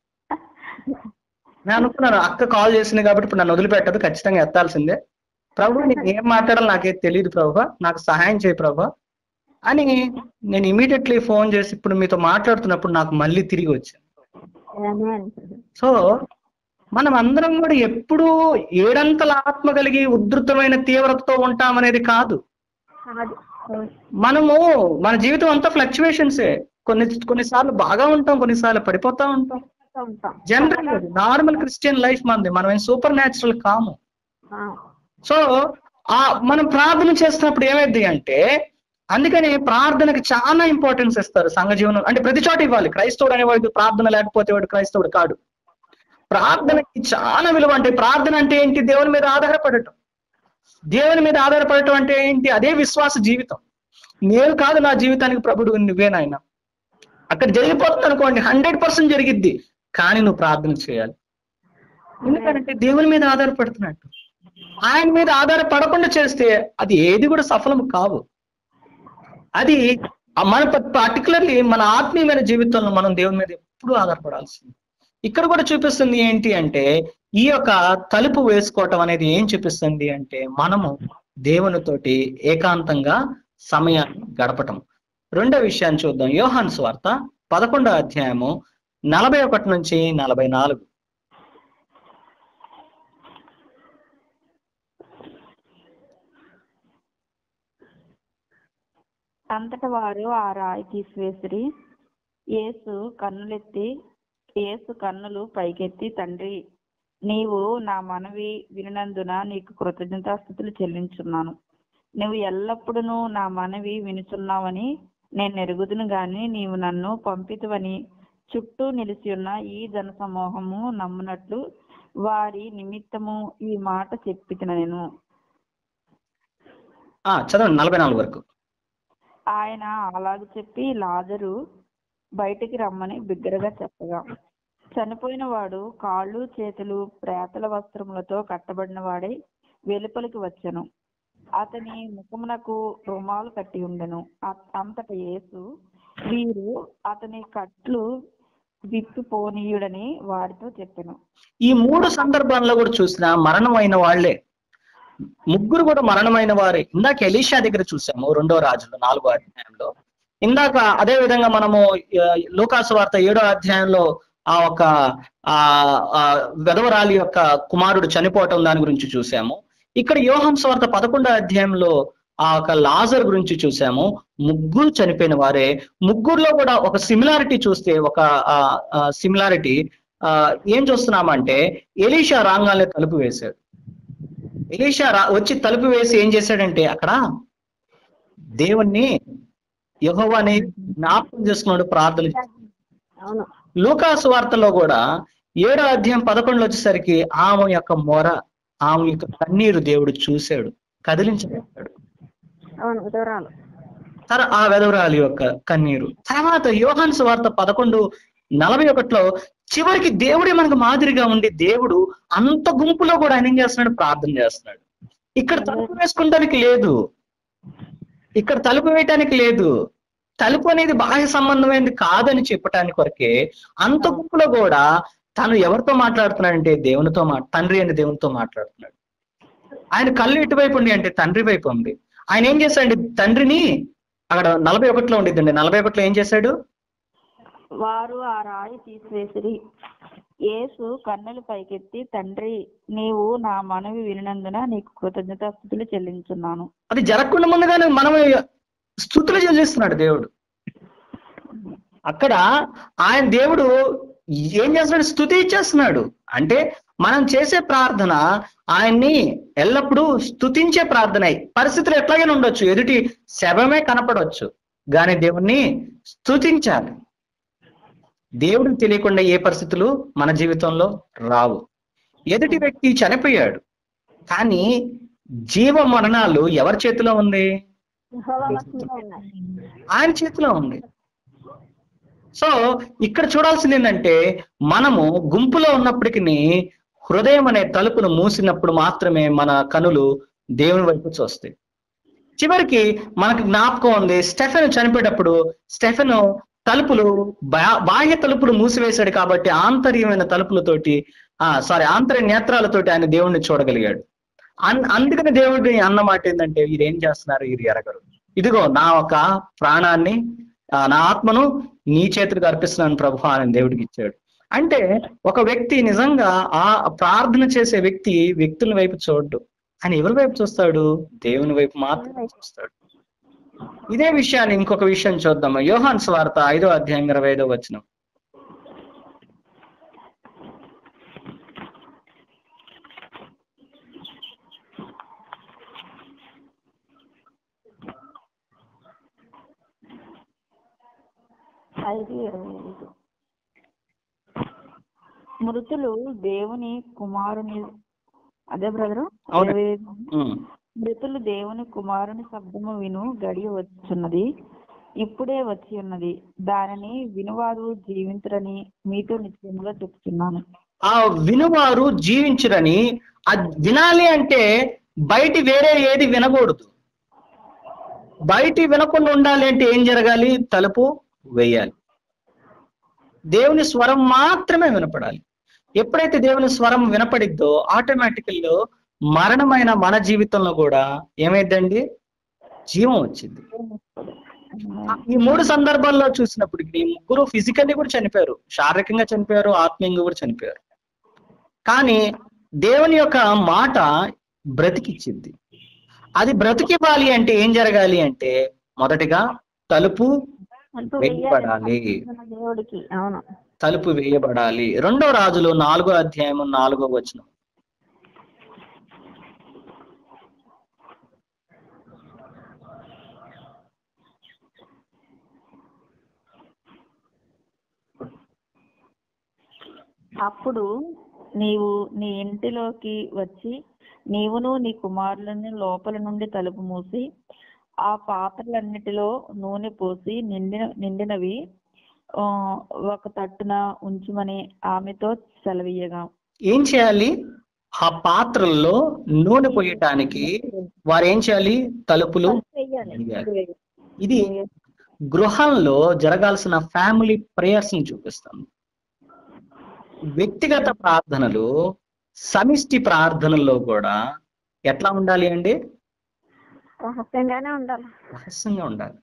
నేను అనుకున్నాను అక్క కాల్ చేసింది కాబట్టి ఇప్పుడు నన్ను వదిలిపెట్టదు ఖచ్చితంగా ఎత్తాల్సిందే ప్రభు నేను ఏం మాట్లాడాలో నాకేం తెలియదు ప్రభు నాకు సహాయం చేయి ప్రభు అని నేను ఇమీడియట్లీ ఫోన్ చేసి ఇప్పుడు మీతో మాట్లాడుతున్నప్పుడు నాకు మళ్ళీ తిరిగి వచ్చింది ఆమేన్. సో మనం అందరం కూడా ఎప్పుడూ ఏడంతల ఆత్మ కలిగి ఉధృతమైన తీవ్రతతో ఉంటామనేది కాదు కాదు అవును. మనము మన జీవితం అంతా ఫ్లక్చువేషన్సే కొన్ని కొన్నిసార్లు బాగా ఉంటాం కొన్నిసార్లు పడిపోతా ఉంటాం ఉంటాం జనరల్ నార్మల్ క్రిస్టియన్ లైఫ్ మనది మనం ఏం సూపర్ న్యాచురల్ కాము ఆ, సో ఆ మనం ప్రార్థన చేస్తున్నప్పుడు ఏమైంది అంటే అందుకని ప్రార్థనకి చాలా ఇంపార్టెన్స్ ఇస్తారు సంఘ జీవనం అంటే ప్రతి చోట ఇవ్వాలి క్రైస్తవుడు అనేవాడు ప్రార్థన లేకపోతే వాడు క్రైస్తవుడు కాడు ప్రార్థనకి చాలా విలువ అంటే ప్రార్థన అంటే ఏంటి దేవుని మీద ఆధారపడటం దేవుని మీద ఆధారపడటం అంటే ఏంటి అదే విశ్వాస జీవితం నేను కాదు నా జీవితానికి ప్రభుడు నువ్వే నాయన అక్కడ జరిగిపోతుంది అనుకోండి హండ్రెడ్ పర్సెంట్ జరిగిద్ది కానీ నువ్వు ప్రార్థన చేయాలి ఎందుకంటే దేవుని మీద ఆధారపడుతున్నట్టు ఆయన మీద ఆధారపడకుండా చేస్తే అది ఏది కూడా సఫలం కావు అది మన పర్టికులర్లీ మన ఆత్మీయమైన జీవితంలో మనం దేవుని మీద ఎప్పుడూ ఆధారపడాల్సింది ఇక్కడ కూడా చూపిస్తుంది ఏంటి అంటే ఈ యొక్క తలుపు వేసుకోవటం అనేది ఏం చూపిస్తుంది అంటే మనము దేవునితోటి ఏకాంతంగా సమయాన్ని గడపటం రెండో విషయాన్ని చూద్దాం యోహాన్ స్వార్త పదకొండో అధ్యాయము నలభై ఒకటి నుంచి నలభై నాలుగు అంతట వారు ఆ రాయి తీసివేసిరి యేసు కన్నులెత్తి యేసు కన్నులు పైకెత్తి తండ్రి నీవు నా మనవి వినినందున నీకు కృతజ్ఞతాస్థుతులు చెల్లించున్నాను నువ్వు ఎల్లప్పుడూ నా మనవి వినుచున్నావని నేను ఎరుగుదును గాని నీవు నన్ను పంపితువని చుట్టూ నిలిచి ఉన్న ఈ జన సమూహము నమ్మునట్లు వారి నిమిత్తము ఈ మాట చెప్పిన నేను ఆ చదవండి నలభై నాలుగు వరకు ఆయన అలాగ చెప్పి లాజరు బయటికి రమ్మని బిగ్గరగా చెప్పగా చనిపోయిన వాడు కాళ్ళు చేతులు ప్రేతల వస్త్రములతో కట్టబడిన వాడై వెలుపలికి వచ్చెను అతని ముఖమునకు రుమాలు కట్టి ఉండెను అ- అంతట యేసు వీరు అతని కట్లు విప్పిపోనీయుడని వారితో చెప్పెను ఈ మూడు సందర్భాల్లో కూడా చూసిన మరణమైన వాళ్ళే ముగ్గురు కూడా మరణమైన వారే ఇందాక ఎలీషా దగ్గర చూసాము రెండో రాజులు నాలుగో అధ్యాయంలో ఇందాక అదే విధంగా మనము ఆ, లూకాసు వార్త ఏడో అధ్యాయంలో ఆ ఒక ఆ ఆ వెధవరాలి యొక్క కుమారుడు చనిపోవటం దాని గురించి చూసాము ఇక్కడ యోహం స్వార్త పదకొండో అధ్యాయంలో ఆ యొక్క లాజర్ గురించి చూసాము ముగ్గురు చనిపోయిన వారే ముగ్గురులో కూడా ఒక సిమిలారిటీ చూస్తే ఒక సిమిలారిటీ ఏం చూస్తున్నామంటే ఎలీషా రాంగాల్ని తలుపు వేశాడు ఎలీషా రా వచ్చి తలుపు వేసి ఏం చేశాడంటే అక్కడ దేవుణ్ణి యహోవాని జ్ఞాపకం చేసుకున్నాడు ప్రార్థన చేశాడు. అవును లూకాసు వార్తలో కూడా ఏడో అధ్యాయం పదకొండులో వచ్చేసరికి ఆమె యొక్క మొర ఆమె యొక్క కన్నీరు దేవుడు చూశాడు కదిలించబడ్డాడు అవును వివరాలు తర ఆ వెదవరాలి యొక్క కన్నీరు తర్వాత యోహాన్ వార్త పదకొండు నలభై ఒకటిలో చివరికి దేవుడే మనకు మాదిరిగా ఉండి దేవుడు అంత గుంపులో కూడా ఆయన ఏం చేస్తున్నాడు ప్రార్థన చేస్తున్నాడు ఇక్కడ తలుపు వేసుకుంటానికి లేదు ఇక్కడ తలుపు వేయటానికి లేదు తలుపు అనేది బాహ్య సంబంధమైనది కాదని చెప్పటానికి వరకే అంత గుంపులో కూడా తను ఎవరితో మాట్లాడుతున్నాడంటే దేవునితో మా తండ్రి అని దేవునితో మాట్లాడుతున్నాడు ఆయన కళ్ళు ఎటువైపు ఉంది అంటే తండ్రి వైపు ఉంది ఆయన ఏం చేశాడండి తండ్రిని అక్కడ నలభై ఒకటిలో ఉండిద్దండి నలభై ఒకటిలో ఏం చేశాడు వారు ఆ రాయి తీసివేసిరి యేసు కన్నులు పైకెత్తి తండ్రి నీవు నా మనవి వినినందున నీకు కృతజ్ఞతాస్థుతులు చెల్లించున్నాను అది జరగకుండా ముందుగానే మనం స్థుతులు చెల్లిస్తున్నాడు దేవుడు అక్కడ ఆయన దేవుడు ఏం చేస్తున్నాడు స్థుతి ఇచ్చేస్తున్నాడు అంటే మనం చేసే ప్రార్థన ఆయన్ని ఎల్లప్పుడూ స్థుతించే ప్రార్థన పరిస్థితులు ఎట్లాగైనా ఉండొచ్చు ఎదుటి శవమే కనపడవచ్చు కానీ దేవుణ్ణి స్థుతించాలి దేవుడికి తెలియకుండా ఏ పరిస్థితులు మన జీవితంలో రావు ఎదుటి వ్యక్తి చనిపోయాడు కానీ జీవ మరణాలు ఎవరి చేతిలో ఉంది యెహోవా వశంలో ఉన్నాయి ఆయన చేతిలో ఉంది సో ఇక్కడ చూడాల్సింది ఏంటంటే మనము గుంపులో ఉన్నప్పటికీ హృదయం అనే తలుపును మూసినప్పుడు మాత్రమే మన కనులు దేవుని వైపు చూస్తాయి చివరికి మనకు జ్ఞాపకం ఉంది స్టెఫెన్ చనిపోయేటప్పుడు స్టెఫెన్ తలుపులు బా- బాహ్య తలుపులు మూసివేశాడు కాబట్టి ఆంతర్యమైన తలుపులతోటి ఆ సారీ ఆంతర్య నేత్రాలతోటి ఆయన దేవుణ్ణి చూడగలిగాడు అన్ అందుకని దేవుడి అన్న మాట ఏంటంటే వీరు ఏం చేస్తున్నారు వీరు ఎరగరు ఇదిగో నా ఒక ప్రాణాన్ని ఆ, నా ఆత్మను నీ చేతులకు అర్పిస్తున్నాను ప్రభు అని దేవుడికి ఇచ్చాడు అంటే ఒక వ్యక్తి నిజంగా ఆ ప్రార్థన చేసే వ్యక్తి వ్యక్తుల వైపు చూడ్డు ఆయన ఎవరి వైపు చూస్తాడు దేవుని వైపు మాత్రమే చూస్తాడు ఇదే విషయాన్ని ఇంకొక విషయం చూద్దాం యోహాన్ స్వార్త ఐదో అధ్యాయం ఇరవై ఐదో వచనం ఐదు ఇరవై ఐదు మృతులు దేవుని కుమారుని అదే బ్రదరు అవును. ఇరవై ఐదు. ఉమ్. మృతులు దేవుని కుమారుని శబ్దము విను గడియ వచ్చున్నది ఇప్పుడే వచ్చి ఉన్నది దానిని వినువారు జీవించరని మీతో నిశ్చయముగా చెప్తున్నాను ఆ వినువారు జీవించురని అది వినాలి అంటే బయటి వేరే ఏది వినకూడదు బయటి వినకుండా ఉండాలి అంటే ఏం జరగాలి తలుపు వేయాలి దేవుని స్వరం మాత్రమే వినపడాలి ఎప్పుడైతే దేవుని స్వరం వినపడిద్దో ఆటోమేటికల్లో మరణమైన మన జీవితంలో కూడా ఏమైందండి జీవం వచ్చింది ఈ మూడు సందర్భాల్లో చూసినప్పటికి ఈ ముగ్గురు ఫిజికల్లీ కూడా చనిపోయారు శారీరకంగా చనిపోయారు ఆత్మీయంగా కూడా చనిపోయారు కానీ దేవుని యొక్క మాట బ్రతికిచ్చింది అది బ్రతికివ్వాలి అంటే ఏం జరగాలి అంటే మొదటిగా తలుపు తలుపు వేయబడాలి మన దేవుడికి అవును తలుపు వేయబడాలి రెండో రాజులు నాలుగో అధ్యాయము నాలుగో వచనం అప్పుడు నీవు నీ ఇంటిలోకి వచ్చి నీవును నీ కుమారులను లోపల నుండి తలుపు మూసి ఆ పాత్రలన్నిటిలో నూనె పోసి నిండిన నిండినవి ఆ, ఒక తట్టున ఉంచుమని ఆమెతో సెలవీయగా ఏం చేయాలి ఆ పాత్రల్లో నూనె పోయటానికి వారు ఏం చేయాలి తలుపులు వెయ్యాలి వేయాలి. ఇది గృహంలో జరగాల్సిన ఫ్యామిలీ ప్రేయర్స్ ని చూపిస్తుంది వ్యక్తిగత ప్రార్థనలు సమిష్టి ప్రార్థనల్లో కూడా ఎట్లా ఉండాలి అండి రహస్యంగానే ఉండాలి రహస్యంగా ఉండాలి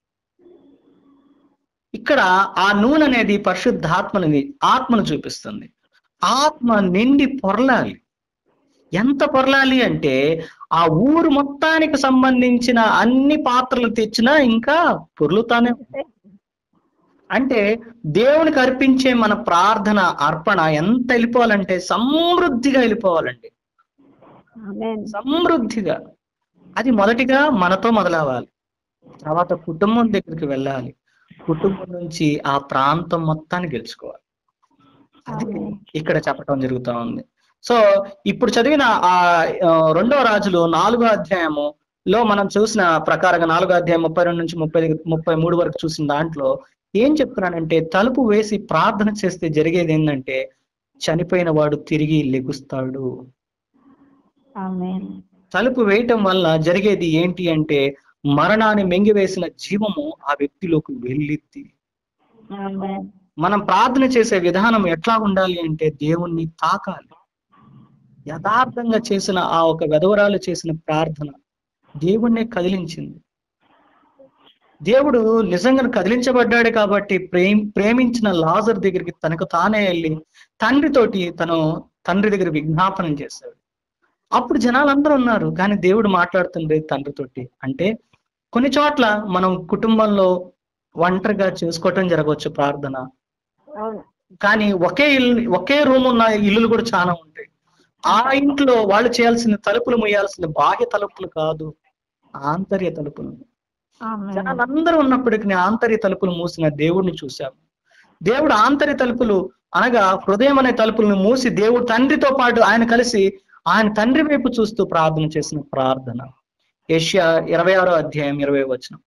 ఇక్కడ ఆ నూనె అనేది పరిశుద్ధాత్మని ఆత్మను చూపిస్తుంది ఆత్మ నిండి పొరలాలి ఎంత పొరలాలి అంటే ఆ ఊరు మొత్తానికి సంబంధించిన అన్ని పాత్రలు తెచ్చినా ఇంకా పొర్లుతానే ఉంటాయి. అంటే దేవునికి అర్పించే మన ప్రార్థన అర్పణ ఎంత వెళ్ళిపోవాలంటే సమృద్ధిగా వెళ్ళిపోవాలండి ఆమేన్ సమృద్ధిగా అది మొదటిగా మనతో మొదలవ్వాలి తర్వాత కుటుంబం దగ్గరికి వెళ్ళాలి కుటుంబం నుంచి ఆ ప్రాంతం మొత్తాన్ని గెలుచుకోవాలి అది ఇక్కడ చెప్పటం జరుగుతా ఉంది సో ఇప్పుడు చదివిన ఆ ఆ, రెండవ రాజులు నాలుగో అధ్యాయము లో మనం చూసిన ప్రకారంగా నాలుగో అధ్యాయం ముప్పై రెండు నుంచి ముప్పై ముప్పై మూడు వరకు చూసిన దాంట్లో ఏం చెప్తున్నానంటే తలుపు వేసి ప్రార్థన చేస్తే జరిగేది ఏంటంటే చనిపోయిన వాడు తిరిగి లెగుస్తాడు ఆమేన్ తలుపు వేయటం వల్ల జరిగేది ఏంటి అంటే మరణాన్ని మింగివేసిన జీవము ఆ వ్యక్తిలోకి వెళ్ళిద్ది ఆమేన్ మనం ప్రార్థన చేసే విధానం ఎట్లా ఉండాలి అంటే దేవుణ్ణి తాకాలి యథార్థంగా చేసిన ఆ ఒక వెధవరాలు చేసిన ప్రార్థన దేవుణ్ణి కదిలించింది దేవుడు నిజంగా కదిలించబడ్డాడు కాబట్టి ప్రేమ్ ప్రేమించిన లాజర్ దగ్గరికి తనకు తానే వెళ్ళి తండ్రితోటి తను తండ్రి దగ్గర విజ్ఞాపనం చేశాడు అప్పుడు జనాలందరూ ఉన్నారు కానీ దేవుడు మాట్లాడుతుంది తండ్రితోటి అంటే కొన్ని చోట్ల మనం కుటుంబంలో ఒంటరిగా చేసుకోవటం జరగవచ్చు ప్రార్థన అవును కానీ ఒకే ఇల్లు ఒకే రూమ్ ఉన్న ఇల్లులు కూడా చాలా ఉంటాయి ఆ ఇంట్లో వాళ్ళు చేయాల్సిన తలుపులు ముయ్యాల్సిన బాహ్య తలుపులు కాదు ఆంతర్య తలుపులు ఆమేన్ జనాలందరూ ఉన్నప్పటికీ ఆంతర్య తలుపులు మూసిన దేవుడిని చూశాము దేవుడు ఆంతర్య తలుపులు అనగా హృదయం అనే తలుపులను మూసి దేవుడు తండ్రితో పాటు ఆయన కలిసి ఆయన తండ్రి వైపు చూస్తూ ప్రార్థన చేసిన ప్రార్థన ఏషియా ఇరవై ఆరో అధ్యాయం ఇరవై వచనం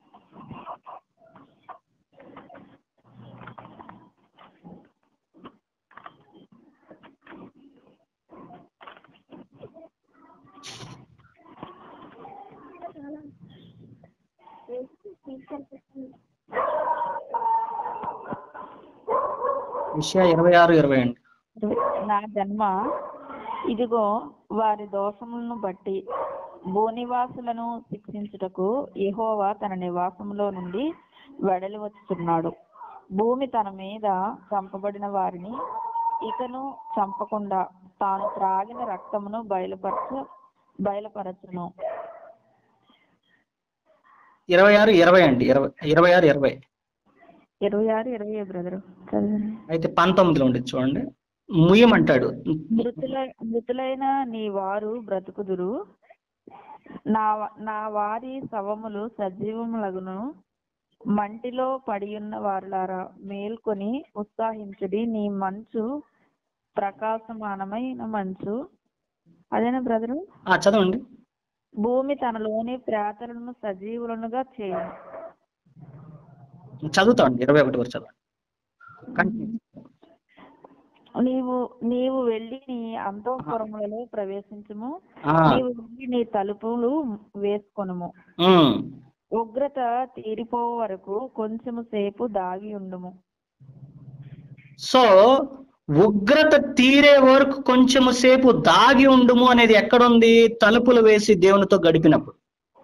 ఏషియా ఇరవై ఆరు ఇరవై అండి నా జన్మ ఇదిగో వారి దోషములను బట్టి భూనివాసులను శిక్షించుటకు యెహోవా తన నివాసంలో నుండి వెడలి వచ్చుచున్నాడు భూమి తన మీద చంపబడిన వారిని ఇకను చంపకుండా తాను త్రాగిన రక్తమును బయలుపరచ బయలుపరచును ఇరవై ఆరు ఇరవై అండి ఇరవై ఇరవై ఆరు ఇరవై ఇరవై ఆరు ఇరవై బ్రదరు చదవండి అయితే పంతొమ్మిదిలో ఉండేది చూడండి ముయ్యమంటాడు మృతుల మృతులైన నీ వారు బ్రతుకుదురు నా వ- నా వారి శవములు సజీవములగును మంటిలో పడియున్న వారులారా మేల్కొని ఉత్సాహించుడి నీ మంచు ప్రకాశమానమైన మంచు అదేనా బ్రదరు ఆ చదవండి భూమి తనలోని ప్రేతలను సజీవులనుగా చేయను చదువుతా అండి ఇరవై ఒకటి వరకు చదవండి Continue. నీవు నీవు వెళ్ళి నీ అంతఃపురములలో ప్రవేశించుము ఆ, నీవు వెళ్ళి నీ తలుపులు వేసుకొనుము ఉమ్. ఉగ్రత తీరిపో వరకు కొంచెము సేపు దాగి ఉండుము సో ఉగ్రత తీరే వరకు కొంచెము సేపు దాగి ఉండుము అనేది ఎక్కడుంది తలుపులు వేసి దేవునితో గడిపినప్పుడు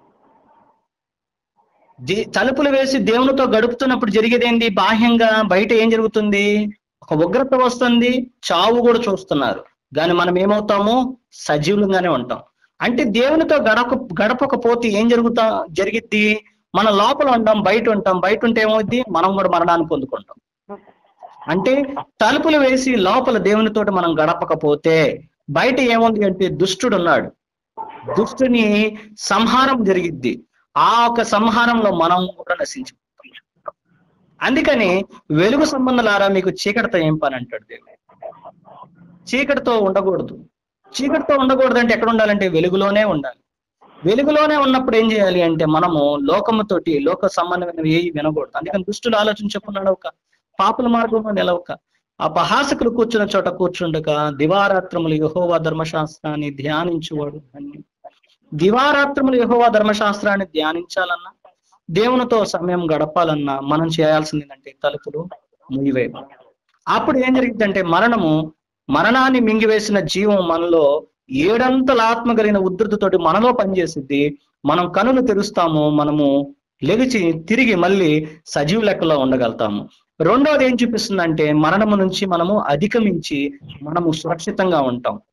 ది- తలుపులు వేసి దేవునితో గడుపుతున్నప్పుడు జరిగేదేంటి బాహ్యంగా బయట ఏం జరుగుతుంది ఒక ఉగ్రత వస్తుంది చావు కూడా చూస్తున్నారు కానీ మనం ఏమవుతాము సజీవులుగానే ఉంటాం అంటే దేవునితో గడప గడపకపోతే ఏం జరుగుతా జరిగిద్ది మన లోపల ఉంటాం బయట ఉంటాం బయట ఉంటే ఏమవుద్ది మనం కూడా మరణాన్ని పొందుకుంటాం అంటే తలుపులు వేసి లోపల దేవునితోటి మనం గడపకపోతే బయట ఏముంది అంటే దుష్టుడు ఉన్నాడు దుష్టుని సంహారం జరిగిద్ది ఆ ఒక సంహారంలో మనం కూడా నశించిపోతాం అందుకని వెలుగు సంబంధాలారా మీకు చీకటితో ఏం పని అంటాడు దేవుడు చీకటితో ఉండకూడదు చీకటితో ఉండకూడదు అంటే ఎక్కడ ఉండాలంటే వెలుగులోనే ఉండాలి వెలుగులోనే ఉన్నప్పుడు ఏం చేయాలి అంటే మనము లోకముతోటి లోక సంబంధమైనవి ఏవి వినకూడదు అందుకని దుష్టులు ఆలోచన చెప్పున్నాడు ఒక పాపుల మార్గంలో నిలవక అపహాసకులు కూర్చున్న చోట కూర్చుండక దివారాత్రములు యహోవా ధర్మశాస్త్రాన్ని ధ్యానించువాడు అని దివారాత్రములు యహోవా ధర్మశాస్త్రాన్ని ధ్యానించాలన్నా దేవునితో సమయం గడపాలన్నా మనం చేయాల్సింది ఏంటంటే తలుపులు ముయ్యివేయ అప్పుడు ఏం జరిగిందంటే మరణము మరణాన్ని మింగివేసిన జీవం మనలో ఏడంతల ఆత్మ కలిగిన ఉద్ధృతితోటి మనలో పనిచేసిద్ది మనం కనులు తెరుస్తాము మనము లెగిచి తిరిగి మళ్ళీ సజీవ లెక్కలో ఉండగలుగుతాము రెండవది ఏం చూపిస్తుందంటే మరణము నుంచి మనము అధిగమించి మనము సురక్షితంగా ఉంటాం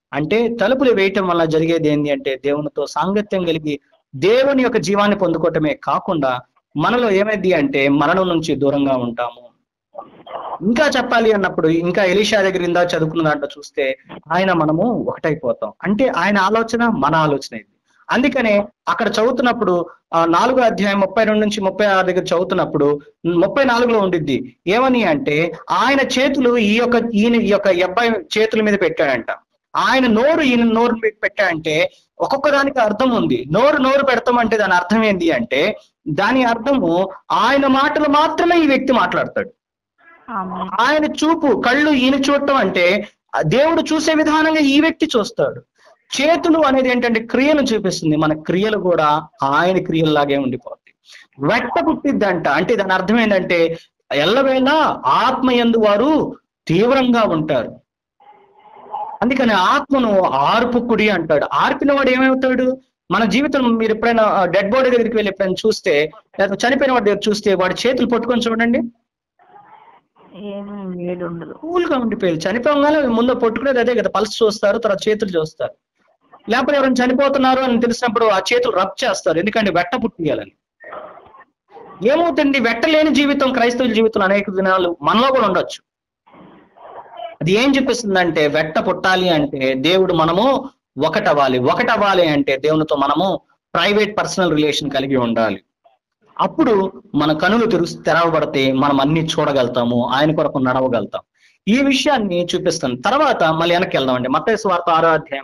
అంటే తలుపులు వేయటం వల్ల జరిగేది ఏంటి అంటే దేవునితో సాంగత్యం కలిగి దేవుని యొక్క జీవాన్ని పొందుకోవటమే కాకుండా మనలో ఏమైంది అంటే మరణం నుంచి దూరంగా ఉంటాము ఇంకా చెప్పాలి అన్నప్పుడు ఇంకా ఎలీషా దగ్గర ఇందా చదువుకున్న దాంట్లో చూస్తే ఆయన మనము ఒకటైపోతాం అంటే ఆయన ఆలోచన మన ఆలోచన ఇది అందుకనే అక్కడ చదువుతున్నప్పుడు ఆ నాలుగో అధ్యాయం ముప్పై రెండు నుంచి ముప్పై ఆరు దగ్గర చదువుతున్నప్పుడు ముప్పై నాలుగులో ఉండిద్ది ఏమని అంటే ఆయన చేతులు ఈ యొక్క ఈయన ఈ యొక్క ఈ అబ్బాయి చేతుల మీద పెట్టాడంట ఆయన నోరు ఈయన నోరు మీద పెట్టాడంటే ఒక్కొక్క దానికి అర్థం ఉంది నోరు నోరు పెడతాం అంటే దాని అర్థం ఏంటి అంటే దాని అర్థము ఆయన మాటలు మాత్రమే ఈ వ్యక్తి మాట్లాడతాడు ఆమె ఆయన చూపు కళ్ళు ఈయన చూడటం అంటే ఆ దేవుడు చూసే విధానంగా ఈ వ్యక్తి చూస్తాడు చేతులు అనేది ఏంటంటే క్రియలు చూపిస్తుంది మన క్రియలు కూడా ఆయన క్రియల్లాగే ఉండిపోతాయి వెట్ట పుట్టిద్దంట అంటే దాని అర్థం ఏంటంటే ఎల్లవేళ ఆత్మ యందు వారు తీవ్రంగా ఉంటారు అందుకని ఆత్మను ఆర్పుకుడి అంటాడు ఆర్పిన వాడు ఏమవుతాడు మన జీవితం మీరు ఎప్పుడైనా డెడ్ బాడీ దగ్గరికి వెళ్ళి ఎప్పుడైనా చూస్తే లేదా చనిపోయిన వాడి దగ్గర చూస్తే వాడి చేతులు పట్టుకొని చూడండి ఏమీ వేడి ఉండదు కూల్ గా ఉండిపోయారు చనిపోగానే ముందు పట్టుకునేది అదే కదా పల్స్ చూస్తారు తర్వాత చేతులు చూస్తారు లేకపోతే ఎవరైనా చనిపోతున్నారు అని తెలిసినప్పుడు ఆ చేతులు రబ్ చేస్తారు ఎందుకంటే వెట్ట పుట్టియాలని ఏమవుతుంది వెట్టలేని జీవితం క్రైస్తవ జీవితం అనేక దినాలు మనలో కూడా ఉండొచ్చు అది ఏం చూపిస్తుందంటే వెట్ట పుట్టాలి అంటే దేవుడు మనము ఒకటవ్వాలి ఒకటవ్వాలి అంటే దేవునితో మనము ప్రైవేట్ పర్సనల్ రిలేషన్ కలిగి ఉండాలి అప్పుడు మన కనులు తెరు తెరవబడితే మనం అన్ని చూడగలుగుతాము ఆయన కొరకు నడవగలుగుతాం ఈ విషయాన్ని చూపిస్తాను తర్వాత మళ్ళీ వెనక్కి వెళ్దామండి మత్తయి వార్త ఆరో అధ్యాయం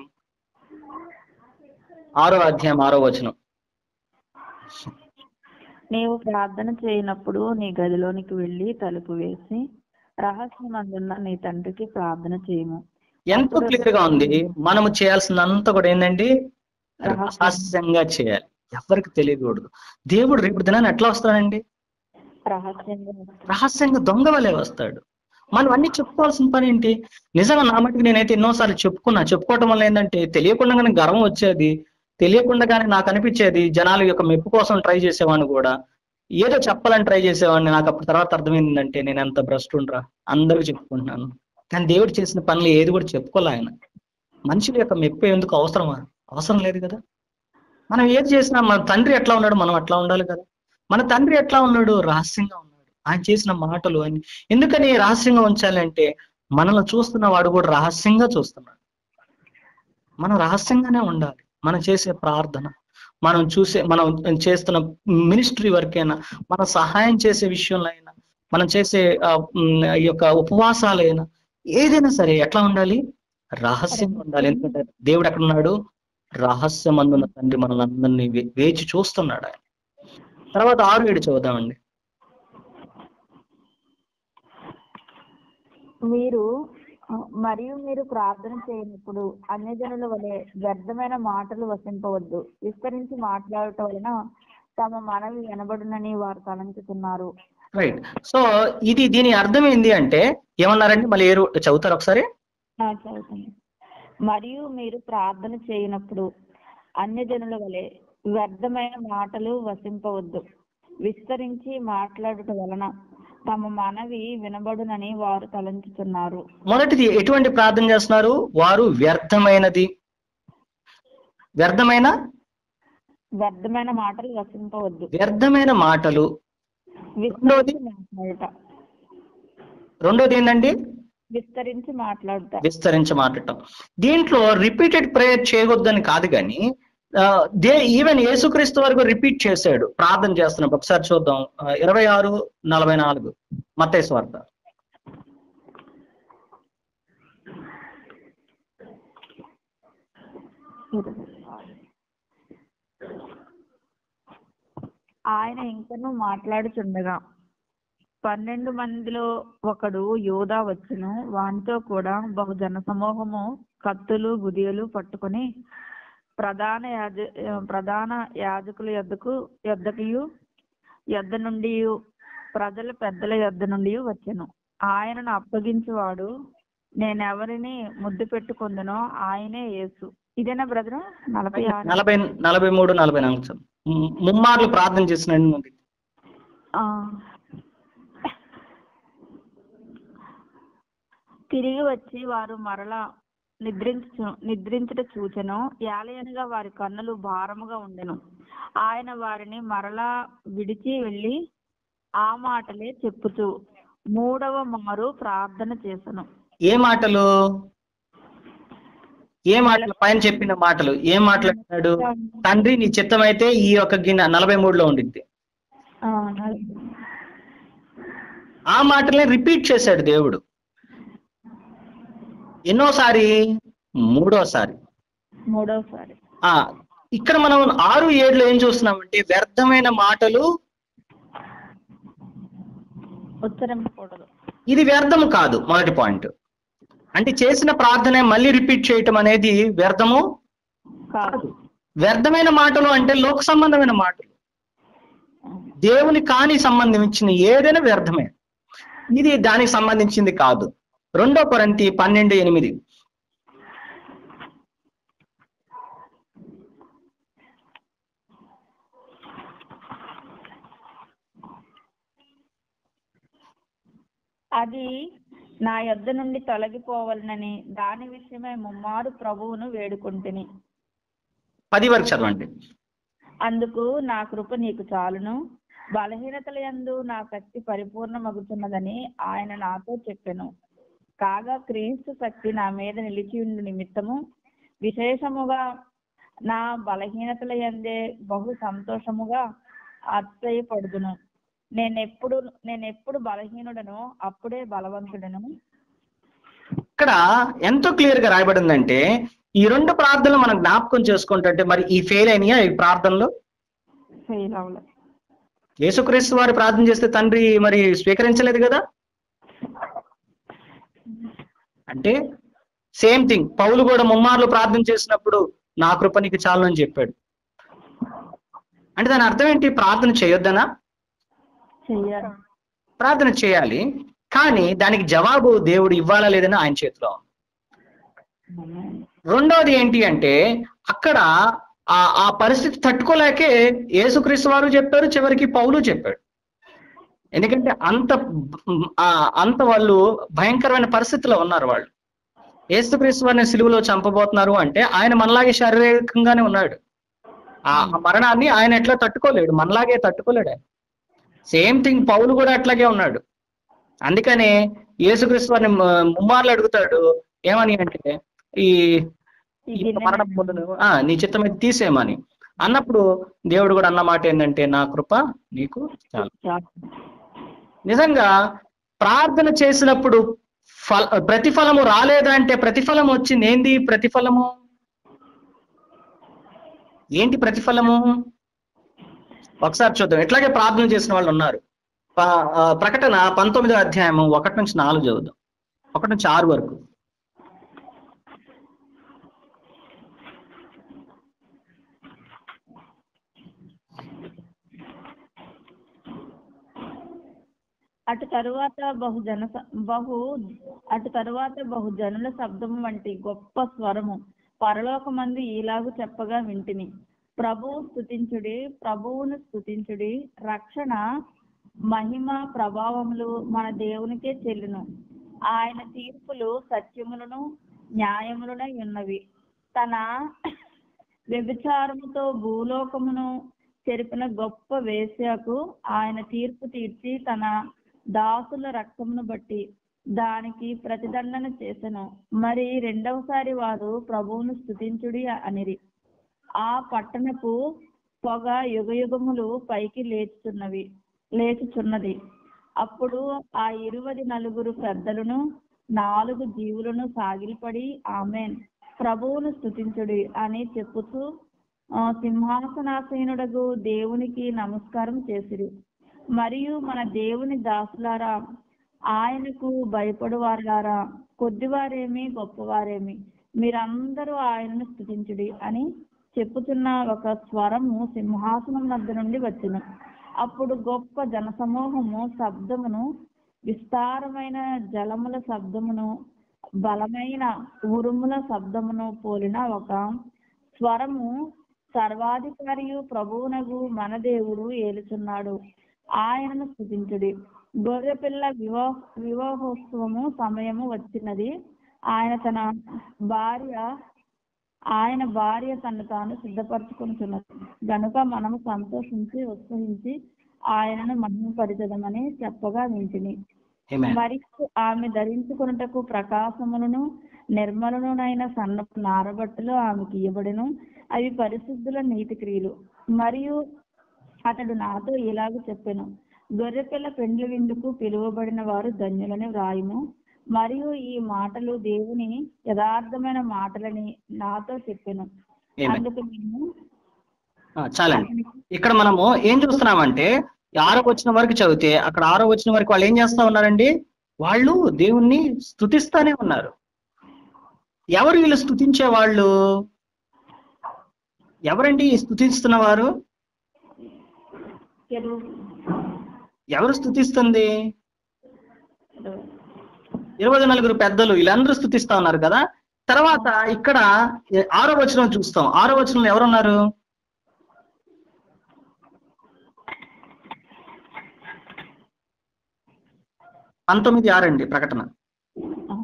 ఆరో అధ్యాయం ఆరో వచనం నీవు ప్రార్థన చేయనప్పుడు నీ గదిలోనికి వెళ్ళి తలుపు వేసి రహస్యమందున్న నీ తండ్రికి ప్రార్థన చేయము ఎంతో క్లియర్ గా ఉంది మనము చేయాల్సిందంతా కూడా ఏంటండి రహస్యంగా చేయాలి ఎవరికి తెలియకూడదు దేవుడు రేపు దినాన్ని ఎట్లా వస్తాడండి రహస్యంగా రహస్యంగా దొంగ వలె వస్తాడు మనం అన్ని చెప్పుకోవాల్సిన పని ఏంటి నిజంగా నా మటుకు నేనైతే ఎన్నోసార్లు చెప్పుకున్నా చెప్పుకోవటం వల్ల ఏంటంటే తెలియకుండానే గర్వం వచ్చేది తెలియకుండానే నాకు అనిపించేది జనాల యొక్క మెప్పు కోసం ట్రై చేసేవాడిని కూడా ఏదో చెప్పాలని ట్రై చేసేవాడిని నాకు అప్పుడు తర్వాత అర్థమైందంటే నేను ఎంత భ్రష్టు ఉండరా అందరికి చెప్పుకుంటున్నాను కానీ దేవుడు చేసిన పనులు ఏది కూడా చెప్పుకోలే ఆయన మనుషుల యొక్క మెప్పు ఎందుకు అవసరమా అవసరం లేదు కదా మనం ఏది చేసినా మన తండ్రి ఎట్లా ఉన్నాడు మనం అట్లా ఉండాలి కదా మన తండ్రి ఎట్లా ఉన్నాడు రహస్యంగా ఉన్నాడు ఆయన చేసిన మాటలు అని ఎందుకని రహస్యంగా ఉంచాలి అంటే మనల్ని చూస్తున్న వాడు కూడా రహస్యంగా చూస్తున్నాడు మనం రహస్యంగానే ఉండాలి మనం చేసే ప్రార్థన మనం చూసే మనం చేస్తున్న మినిస్ట్రీ వర్క్ అయినా మనం సహాయం చేసే విషయంలో అయినా మనం చేసే ఆ, ఉమ్, ఈ యొక్క ఉపవాసాలైనా ఏదైనా సరే ఎట్లా ఉండాలి రహస్యంగా ఉండాలి ఎందుకంటే దేవుడు ఎక్కడ ఉన్నాడు రహస్యమందున్న తండ్రి మనల్ని అందరినీ వే- వేచి చూస్తున్నాడు ఆయన తర్వాత ఆరు ఏడు చదువుదామండి మీరు ఆ, మరియు మీరు ప్రార్థన చేయనప్పుడు అన్యజనుల వలె వ్యర్థమైన మాటలు వసింపవద్దు విస్తరించి మాట్లాడటం వలన తమ మనవి వినబడునని వారు తలంచుతున్నారు రైట్ సో ఇది దీని అర్థం ఏంది అంటే ఏమన్నారండి మళ్ళీ ఏరు చదువుతారు ఒకసారి ఆ, చదువుతాను మరియు మీరు ప్రార్థన చేయనప్పుడు అన్యజనుల వలె వ్యర్థమైన మాటలు వసింపవద్దు విస్తరించి మాట్లాడుట వలన తమ మనవి వినబడునని వారు తలంచుతున్నారు మొదటిది ఎటువంటి ప్రార్థన చేస్తున్నారు వారు వ్యర్థమైనది వ్యర్థమైన వ్యర్థమైన మాటలు వసింపవద్దు వ్యర్థమైన మాటలు విస్తరించి మాట్లాడుట రెండోది ఏంటండి విస్తరించి మాట్లాడుట విస్తరించి మాట్లాడటం దీంట్లో రిపీటెడ్ ప్రేయర్ చేయవద్దని కాదు కానీ ఆ, దే ఈవెన్ యేసుక్రీస్తు వరకు రిపీట్ చేశాడు ప్రార్థన చేస్తున్నప్పుడు ఒకసారి చూద్దాం ఆ, ఇరవై ఆరు నలభై నాలుగు మత్తయి వార్త ఆయన ఇంకను మాట్లాడుచుండగా పన్నెండు మందిలో ఒకడు యోధా వచ్చును వానితో కూడా బహు జన సమూహము కత్తులు గుదియలు పట్టుకొని ప్రధాన యాజ ప్రధాన యాజకుల యొద్దకు యొద్దకియు యొద్ద నుండి ప్రజల పెద్దల యొద్ద నుండి వచ్చెను ఆయనను అప్పగించువాడు నేనెవరిని ముద్దు పెట్టుకుందునో ఆయనే యేసు ఇదేనా బ్రదర్ నలభై ఆరు నలభై నలభై మూడు నలభై నాలుగు చదువు. ము- ముమ్మార్లు ప్రార్థన చేసినట్టు ఉంది ఆ. తిరిగి వచ్చి వారు మరలా నిద్రించు నిద్రించుట చూచెను యాలయనగా వారి కన్నులు భారముగా ఉండెను ఆయన వారిని మరలా విడిచి వెళ్ళి ఆ మాటలే చెప్పుచు మూడవ మారు ప్రార్థన చేసెను ఏ మాటలు ఏ మాటలు పైన చెప్పిన మాటలు ఏ మాట్లాడుతున్నాడు తండ్రి నీ చిత్తమైతే ఈ యొక్క గిన్నె నలభై మూడులో ఉండిద్ది ఆ, ఆ మాటలే రిపీట్ చేశాడు దేవుడు ఎన్నోసారి మూడోసారి మూడవసారి ఆ ఇక్కడ మనం ఆరు ఏడులో ఏం చూస్తున్నామంటే వ్యర్థమైన మాటలు ఉచ్చరింపకూడదు ఇది వ్యర్థము కాదు మొదటి పాయింట్ అంటే చేసిన ప్రార్థన మళ్ళీ రిపీట్ చేయటం అనేది వ్యర్థము కాదు వ్యర్థమైన మాటలు అంటే లోక సంబంధమైన మాటలు దేవుని కాని సంబంధించిన ఏదైనా వ్యర్థమే ఇది దానికి సంబంధించింది కాదు రెండో కొరంతి పన్నెండు ఎనిమిది అది నా యొద్ద నుండి తొలగిపోవాలనని దాని విషయమై ముమ్మారు ప్రభువును వేడుకుంటుని పది వరకు చదవండి అందుకు నా కృప నీకు చాలును బలహీనతల యందు నా శక్తి పరిపూర్ణమగుతున్నదని ఆయన నాతో చెప్పెను కాగా క్రీస్తు శక్తి నా మీద నిలిచి ఉండు నిమిత్తము విశేషముగా నా బలహీనతల యందే బహు సంతోషముగా అతిశయపడుదును నేనెప్పుడు నేనెప్పుడు బలహీనుడను అప్పుడే బలవంతుడను ఇక్కడ ఎంతో క్లియర్ గా రాయబడిందంటే ఈ రెండు ప్రార్థనలు మనం జ్ఞాపకం చేసుకుంటుంటే మరి ఈ ఫెయిల్ అయినాయా ఈ ప్రార్థనలు ఫెయిల్ అవ్వలేదు యేసుక్రీస్తు వారు ప్రార్థన చేస్తే తండ్రి మరి స్వీకరించలేదు కదా అంటే సేమ్ థింగ్ పౌలు కూడా ముమ్మార్లు ప్రార్థన చేసినప్పుడు నా కృప నీకు చాలు అని చెప్పాడు అంటే దాని అర్థం ఏంటి ప్రార్థన చేయొద్దనా చెయ్యాలి ప్రార్థన చేయాలి కానీ దానికి జవాబు దేవుడు ఇవ్వాలా లేదని ఆయన చేతిలో ఉంది. రెండోది ఏంటి అంటే అక్కడ ఆ ఆ పరిస్థితి తట్టుకోలేకే యేసుక్రీస్తు వారు చెప్పారు చివరికి పౌలు చెప్పాడు ఎందుకంటే అంత ఆ అంత వాళ్ళు భయంకరమైన పరిస్థితిలో ఉన్నారు వాళ్ళు యేసుక్రీస్తు వారిని సిలువలో చంపబోతున్నారు అంటే ఆయన మనలాగే శారీరకంగానే ఉన్నాడు ఆ ఆ మరణాన్ని ఆయన ఎట్లా తట్టుకోలేడు మనలాగే తట్టుకోలేడు ఆయన సేమ్ థింగ్ పౌలు కూడా అట్లాగే ఉన్నాడు అందుకనే యేసుక్రీస్తు వారిని మ- ముమ్మార్లు అడుగుతాడు ఏమని అంటే ఈ ఈ ఈ గిన్నె మరణ పొందును ఆ నీ చిత్తం మీద తీసేయమని అన్నప్పుడు దేవుడు కూడా అన్న మాట ఏంటంటే నా కృప నీకు చాలు చాలు. నిజంగా ప్రార్థన చేసినప్పుడు ఫల ప్రతిఫలము రాలేదంటే ప్రతిఫలం వచ్చింది ఏంది ప్రతిఫలము ఏంటి ప్రతిఫలము ఒకసారి చూద్దాం ఇట్లాగే ప్రార్థన చేసిన వాళ్ళు ఉన్నారు ప- ఆ, ప్రకటన పంతొమ్మిదో అధ్యాయము ఒకటి నుంచి నాలుగు చదువుదాం ఒకటి నుంచి ఆరు వరకు అటు తరువాత బహుజన స- బహు అటు తరువాత బహుజనుల శబ్దము వంటి గొప్ప స్వరము పరలోకమందు ఈలాగు చెప్పగా వింటిని ప్రభువు స్తుతించుడి ప్రభువును స్తుతించుడి రక్షణ మహిమ ప్రభావములు మన దేవునికే చెల్లును ఆయన తీర్పులు సత్యములను న్యాయములనై ఉన్నవి తన వ్యభిచారముతో భూలోకమును చెరిపిన గొప్ప వేశ్యకు ఆయన తీర్పు తీర్చి తన దాసుల రక్తమును బట్టి దానికి ప్రతిదండన చేసెను మరి రెండవసారి వారు ప్రభువును స్తుతించుడి అనిరి ఆ పట్టణపు పొగ యుగయుగములు పైకి లేచుచున్నవి లేచుచున్నది అప్పుడు ఆ ఇరువది నలుగురు పెద్దలను నాలుగు జీవులను సాగిలపడి ఆమెన్ ప్రభువును స్తుతించుడి అని చెప్పుతూ ఆ, సింహాసనాసీనుడగు దేవునికి నమస్కారం చేసిరి మరియు మన దేవుని దాసులారా ఆయనకు భయపడువారులారా కొద్దివారేమి గొప్పవారేమి మీరందరూ ఆయనను స్తుతించుడి అని చెప్పుతున్న ఒక స్వరము సింహాసనం వద్ద నుండి వచ్చును అప్పుడు గొప్ప జనసమూహము శబ్దమును విస్తారమైన జలముల శబ్దమును బలమైన ఉరుముల శబ్దమును పోలిన ఒక స్వరము సర్వాధికారియు ప్రభువునగు మన దేవుడు ఏలుచున్నాడు ఆయనను స్థుతించుడి గొర్రెపిల్ల వివాహ వివాహోత్సవము సమయము వచ్చినది ఆయన తన భార్య ఆయన భార్య తను తాను సిద్ధపరచుకుంటున్నది గనుక మనము సంతోషించి ఉత్సహించి ఆయనను మహిమపరిచదమని చెప్పగా వింటిని Amen. మరియు ఆమె ధరించుకున్నటకు ప్రకాశములను నిర్మలనునైన సన్నపు నారబట్టలు ఆమెకి ఇవ్వబడెను అవి పరిశుద్ధుల నీతి క్రియలు మరియు అతడు నాతో ఇలాగ చెప్పెను గొర్రెపిల్ల పెండ్లి విందుకు పిలువబడిన వారు ధన్యులని వ్రాయుము మరియు ఈ మాటలు దేవుని యథార్థమైన మాటలని నాతో చెప్పెను Amen. అందుకు నేను ఆ, చాలండి ఇక్కడ మనము ఏం చూస్తున్నామంటే ఈ ఆరో వచ్చిన వరకు చదివితే అక్కడ ఆరో వచ్చిన వరకు వాళ్ళు ఏం చేస్తా ఉన్నారండి వాళ్ళు దేవుణ్ణి స్తుతిస్తానే ఉన్నారు ఎవరు వీళ్ళు స్తుతించే వాళ్ళు ఎవరండి ఈ స్తుతిస్తున్న వారు కెరూ- ఎవరు స్తుతిస్తుంది ఇరవై నలుగురు పెద్దలు వీళ్ళందరూ స్తుతిస్తా ఉన్నారు కదా తర్వాత ఇక్కడ ఆరో వచనం చూస్తాం ఆరో వచనంలో ఎవరున్నారు పంతొమ్మిది ఆరండి ప్రకటన ఆ.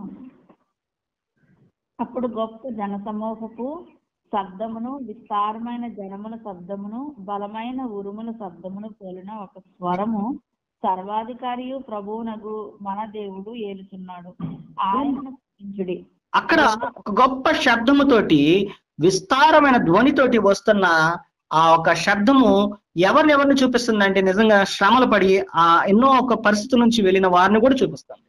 అప్పుడు గొప్ప జనసమూహపు శబ్దమును విస్తారమైన జనముల శబ్దమును బలమైన ఉరుముల శబ్దమును పోలిన ఒక స్వరము సర్వాధికారియు ప్రభువునగు మన దేవుడు ఏలుచున్నాడు ఆయనను స్తుతించుడి అక్కడ ఒక గొప్ప శబ్దముతోటి విస్తారమైన ధ్వనితోటి వస్తున్న ఆ ఒక శబ్దము ఎవరిని ఎవరిని చూపిస్తుందంటే నిజంగా శ్రమలు పడి ఆ ఎన్నో ఒక పరిస్థితుల నుంచి వెళ్ళిన వారిని కూడా చూపిస్తుంది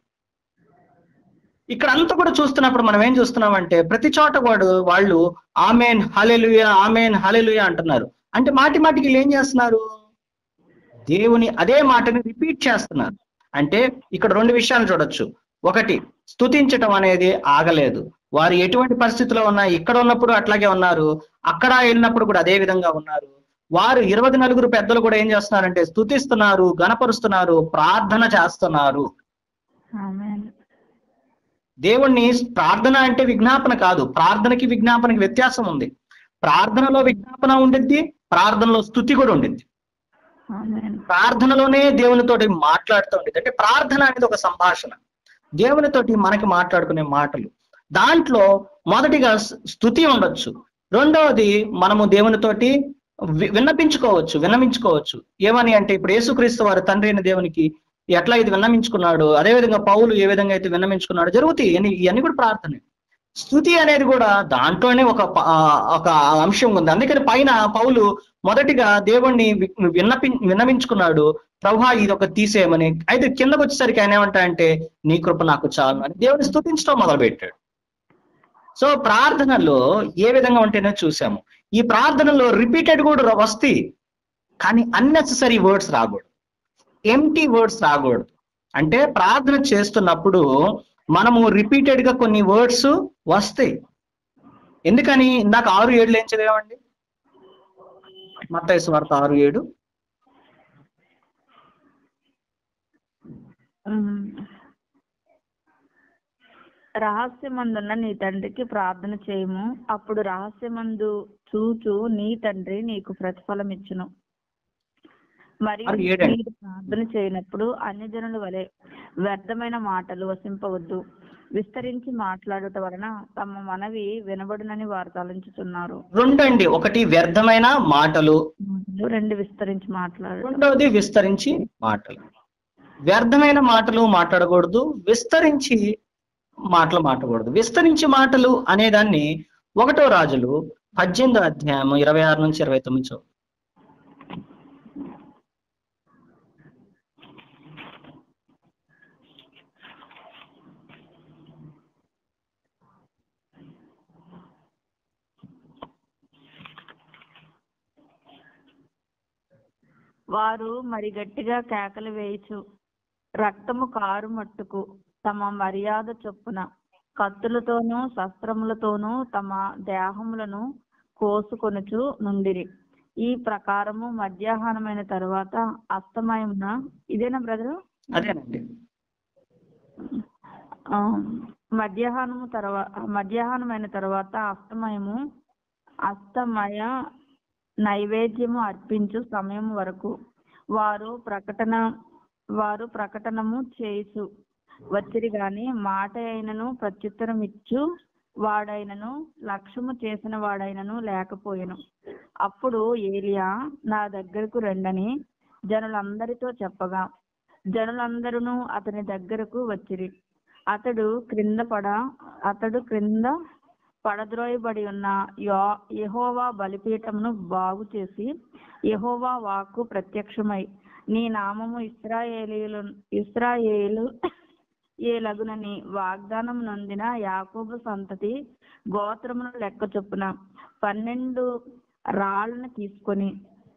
ఇక్కడ అంతా కూడా చూస్తున్నప్పుడు మనం ఏం చూస్తున్నామంటే ప్రతి చోట వాడు వాళ్ళు ఆమెన్ హలెలుయ ఆమెన్ హలెలుయ అంటున్నారు అంటే మాటి మాటికి వీళ్ళు ఏం చేస్తున్నారు దేవుని అదే మాటని రిపీట్ చేస్తున్నారు అంటే ఇక్కడ రెండు విషయాలు చూడొచ్చు ఒకటి స్తుతించటం అనేది ఆగలేదు వారు ఎటువంటి పరిస్థితిలో ఉన్నా ఇక్కడ ఉన్నప్పుడు అట్లాగే ఉన్నారు అక్కడ వెళ్ళినప్పుడు కూడా అదే విధంగా ఉన్నారు వారు ఇరవై నలుగురు పెద్దలు కూడా ఏం చేస్తున్నారంటే స్తుతిస్తున్నారు గణపరుస్తున్నారు ప్రార్థన చేస్తున్నారు ఆమేన్ దేవుణ్ణి ప్రార్థన అంటే విజ్ఞాపన కాదు ప్రార్థనకి విజ్ఞాపనకి వ్యత్యాసం ఉంది ప్రార్థనలో విజ్ఞాపన ఉండిద్ది ప్రార్థనలో స్థుతి కూడా ఉండిద్ది ఆమేన్ ప్రార్థనలోనే దేవునితోటి మాట్లాడుతూ ఉండేది అంటే ప్రార్థన అనేది ఒక సంభాషణ దేవునితోటి మనకి మాట్లాడుకునే మాటలు దాంట్లో మొదటిగా స్- స్థుతి ఉండొచ్చు రెండవది మనము దేవునితోటి వి- విన్నపించుకోవచ్చు విన్నవించుకోవచ్చు ఏమని అంటే ఇప్పుడు యేసుక్రీస్తు వారు తండ్రి అయిన దేవునికి ఎట్లా ఇది విన్నమించుకున్నాడు అదే విధంగా పౌలు ఏ విధంగా అయితే విన్నమించుకున్నాడు జరుగుతాయి ఇవన్నీ ఇవన్నీ కూడా ప్రార్థనే స్థుతి అనేది కూడా దాంట్లోనే ఒక ప- ఆ, ఒక అంశం ఉంది అందుకని పైన పౌలు మొదటిగా దేవుణ్ణి వి- విన్నపి విన్నవించుకున్నాడు ప్రభా ఇది ఒక తీసేయమని అయితే కిందకు వచ్చేసరికి ఆయన ఏమంటాడంటే నీ కృప నాకు చాలు అని దేవుని స్తుతించడం మొదలు పెట్టాడు సో ప్రార్థనలో ఏ విధంగా ఉంటేనే చూసాము ఈ ప్రార్థనలో రిపీటెడ్ కూడా వస్తాయి కానీ అన్నెసరీ వర్డ్స్ రాకూడదు ఎంటీ వర్డ్స్ రాకూడదు అంటే ప్రార్థన చేస్తున్నప్పుడు మనము రిపీటెడ్ గా కొన్ని వర్డ్స్ వస్తాయి ఎందుకని ఇందాక ఆరు ఏడులు ఏం చదివామండి మత్తయి వార్త ఆరు ఏడు ఉమ్. రహస్యమందున్న నీ తండ్రికి ప్రార్థన చేయము అప్పుడు రహస్యమందు చూచు నీ తండ్రి నీకు ప్రతిఫలం ఇచ్చును మరియు మరి ఏడండి. మీరు ప్రార్థన చేయనప్పుడు అన్ని జనుల వలె వ్యర్థమైన మాటలు వసింపవద్దు విస్తరించి మాట్లాడుట వలన తమ మనవి వినబడునని వారు తలంచుతున్నారు రెండండి ఒకటి వ్యర్థమైన మాటలు మాటలు రెండు విస్తరించి మాట్లాడు రెండవది విస్తరించి మాటలు వ్యర్థమైన మాటలు మాట్లాడకూడదు విస్తరించి మాటలు మాట్లాడకూడదు విస్తరించి మాటలు అనేదాన్ని ఒకటో రాజులు పద్దెనిమిదో అధ్యాయం ఇరవై ఆరు నుంచి ఇరవై తొమ్మిది చదువు. వారు మరి గట్టిగా కేకలు వేయుచు రక్తము కారు మట్టుకు తమ మర్యాద చొప్పున కత్తులతోనూ శస్త్రములతోనూ తమ దేహములను కోసుకొనుచు నుండిరి ఈ ప్రకారము మధ్యాహ్నమైన తరువాత అస్తమయమున ఇదేనా బ్రదరు అదేనండి ఆ, మధ్యాహ్నము తర్వాత మధ్యాహ్నమైన తర్వాత అస్తమయము అస్తమయ నైవేద్యము అర్పించు సమయం వరకు వారు ప్రకటన వారు ప్రకటనము చేసు వచ్చిరి గాని మాట అయినను ప్రత్యుత్తరం ఇచ్చు వాడైనను లక్ష్యము చేసిన వాడైనను లేకపోయెను అప్పుడు ఏలియా నా దగ్గరకు రండని జనులందరితో చెప్పగా జనులందరూ అతని దగ్గరకు వచ్చిరి అతడు క్రింద పడ అతడు క్రింద పడద్రోయబడి ఉన్న యో- యెహోవా బలిపీఠమును బాగు చేసి యెహోవా వాక్కు ప్రత్యక్షమై నీ నామము ఇస్రాయేలీలు ఇస్రాయేలు ఏలగునని వాగ్దానం నొందిన యాకోబు సంతతి గోత్రమును లెక్క చొప్పున పన్నెండు రాళ్ళను తీసుకొని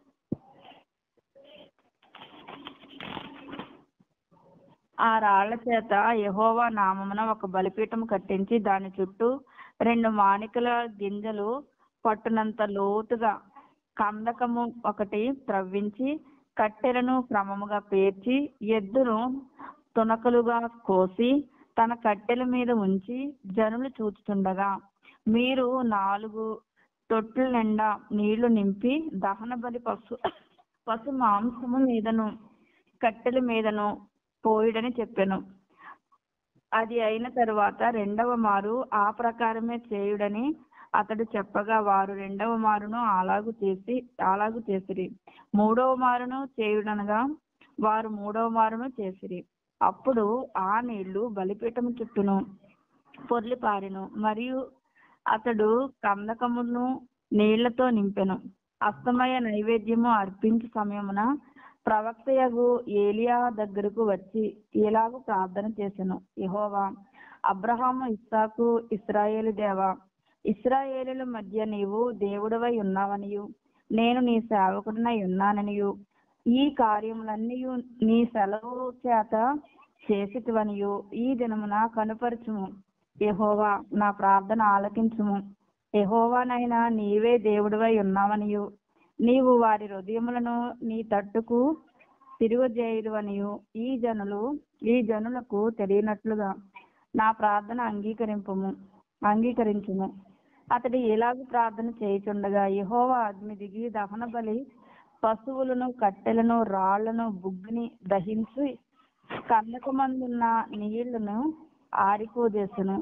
ఆ రాళ్ల చేత యెహోవా నామమున ఒక బలిపీఠం కట్టించి దాని చుట్టూ రెండు మాణికల గింజలు పట్టునంత లోతుగా కందకము ఒకటి త్రవ్వించి కట్టెలను క్రమముగా పేర్చి ఎద్దును తునకలుగా కోసి తన కట్టెల మీద ఉంచి జనులు చూస్తుండగా మీరు నాలుగు తొట్టుల నిండా నీళ్లు నింపి దహన బలి పశు పశు మాంసము మీదను కట్టెల మీదను పోయిడని చెప్పాను అది అయిన తరువాత రెండవ మారు ఆ ప్రకారమే చేయుడని అతడు చెప్పగా వారు రెండవ మారును అలాగు చేసి అలాగు చేసిరి మూడవ మారును చేయుడనగా వారు మూడవ మారును చేసిరి అప్పుడు ఆ నీళ్లు బలిపీఠము చుట్టూను పొర్లి పారెను మరియు అతడు కందకమును నీళ్లతో నింపెను అస్తమయ నైవేద్యము అర్పించు సమయమున ప్రవక్తయగు ఏలియా దగ్గరకు వచ్చి ఇలాగు ప్రార్థన చేసెను యెహోవా అబ్రహాము ఇస్సాకు ఇస్రాయేలు దేవా ఇస్రాయేలుల మధ్య నీవు దేవుడవై ఉన్నావనియు నేను నీ సేవకుడినై ఉన్నాననియు ఈ కార్యములన్నీ నీ సెలవు చేత చేసిటివనియు ఈ దినమున కనుపరచుము యెహోవా నా ప్రార్థన ఆలకించుము యెహోవానైనా నీవే దేవుడివై ఉన్నావనియు నీవు వారి హృదయములను నీ తట్టుకు తిరుగుజేయుదువనియు ఈ జనులు ఈ జనులకు తెలియనట్లుగా నా ప్రార్థన అంగీకరింపుము అంగీకరించుము అతడు ఎలాగ ప్రార్థన చేయుచుండగా యెహోవా అగ్ని దిగి దహన బలి పశువులను కట్టెలను రాళ్లను బుగ్గిని దహించి కందకమందున్న నీళ్లను ఆరిపోదేశను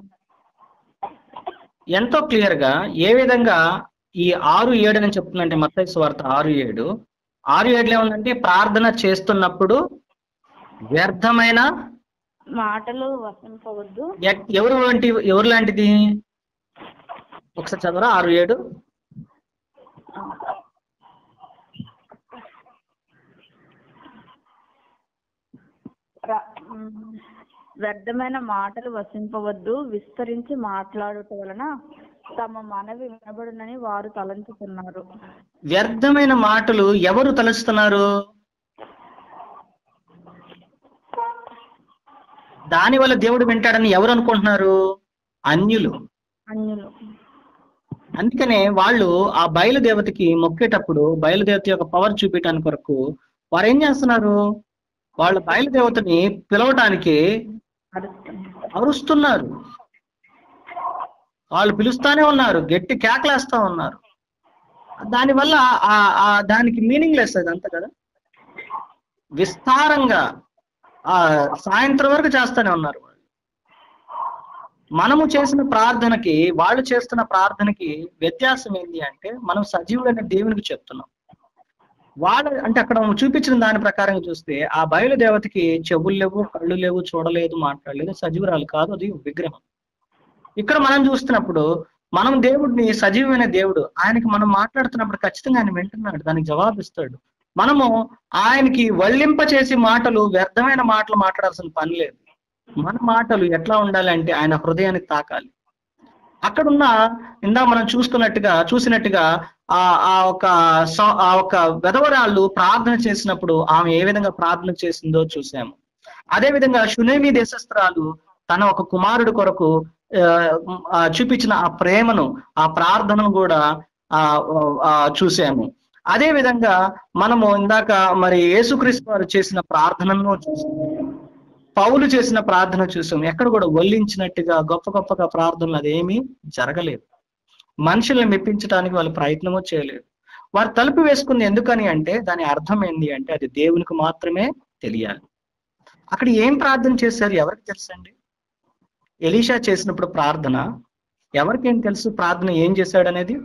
ఎంతో క్లియర్ గా ఏ విధంగా ఈ ఆరు ఏడు అని చెప్తుందంటే మత్తయి వార్త ఆరు ఏడు ఆరు ఏడులో ఏముందంటే ప్రార్థన చేస్తున్నప్పుడు వ్యర్థమైన మాటలు వసింపవద్దు ఎ- ఎవరు వంటి ఎవరు లాంటిది ఒకసారి చదవరా ఆరు ఏడు ర- మ్, వ్యర్థమైన మాటలు వసింపవద్దు విస్తరించి మాట్లాడుట వలన తమ మనవి వినబడునని వారు తలంచుతున్నారు వ్యర్థమైన మాటలు ఎవరు తలుస్తున్నారు దాని వల్ల దేవుడు వింటాడని ఎవరు అనుకుంటున్నారు అన్యులు అన్యులు అందుకనే వాళ్ళు ఆ బయలుదేవతకి మొక్కేటప్పుడు బయలుదేవత యొక్క పవర్ చూపించడానికి కొరకు వారు ఏం చేస్తున్నారు వాళ్ళ బయలుదేవతని పిలవటానికి అరుస్తున్నారు. అరుస్తున్నారు వాళ్ళు పిలుస్తానే ఉన్నారు గట్టి కేకలేస్తా ఉన్నారు దానివల్ల ఆ ఆ దానికి మీనింగ్ లెస్ అది అంత కదా విస్తారంగా ఆ సాయంత్రం వరకు చేస్తానే ఉన్నారు వాళ్ళు మనము చేసిన ప్రార్థనకి వాళ్ళు చేస్తున్న ప్రార్థనకి వ్యత్యాసం ఏంటి అంటే మనం సజీవుడైన దేవునికి చెప్తున్నాం వాళ్ళ అంటే అక్కడ చూపించిన దాని ప్రకారం చూస్తే ఆ బయలుదేవతకి చెవులు లేవు కళ్ళు లేవు చూడలేదు మాట్లాడలేదు సజీవురాలు కాదు అది విగ్రహం ఇక్కడ మనం చూస్తున్నప్పుడు మనం దేవుడిని సజీవమైన దేవుడు ఆయనకి మనం మాట్లాడుతున్నప్పుడు ఖచ్చితంగా ఆయన వింటున్నాడు దానికి జవాబిస్తాడు మనము ఆయనకి వల్లింప చేసి మాటలు వ్యర్థమైన మాటలు మాట్లాడాల్సిన పని లేదు మన మాటలు ఎట్లా ఉండాలి అంటే ఆయన హృదయానికి తాకాలి అక్కడున్న ఇందా మనం చూసుకున్నట్టుగా చూసినట్టుగా ఆ ఆ ఒక స- ఆ ఒక వెధవరాళ్ళు ప్రార్థన చేసినప్పుడు ఆమె ఏ విధంగా ప్రార్థన చేసిందో చూసాము అదే విధంగా షునేమి దేశస్త్రాలు తన ఒక కుమారుడు కొరకు ఆ, ఆ, చూపించిన ఆ ప్రేమను ఆ ప్రార్థనను కూడా ఆ ఆ, చూసాము అదే విధంగా మనము ఇందాక మరి యేసుక్రీస్తు వారు చేసిన ప్రార్థనను చూసాము పౌలు చేసిన ప్రార్థన చూసాం ఎక్కడ కూడా వల్లించినట్టుగా గొప్ప గొప్పగా ప్రార్థనలు అదేమీ జరగలేదు మనుషుల్ని మెప్పించడానికి వాళ్ళు ప్రయత్నమూ చేయలేదు వారు తలుపు వేసుకుంది ఎందుకని అంటే దాని అర్థం ఏంటి అంటే అది దేవునికి మాత్రమే తెలియాలి అక్కడ ఏం ప్రార్థన చేశారు ఎవరికి తెలుసండి ఎలీషా చేసినప్పుడు ప్రార్థన ఎవరికేం తెలుసు ప్రార్థన ఏం చేశాడు అనేది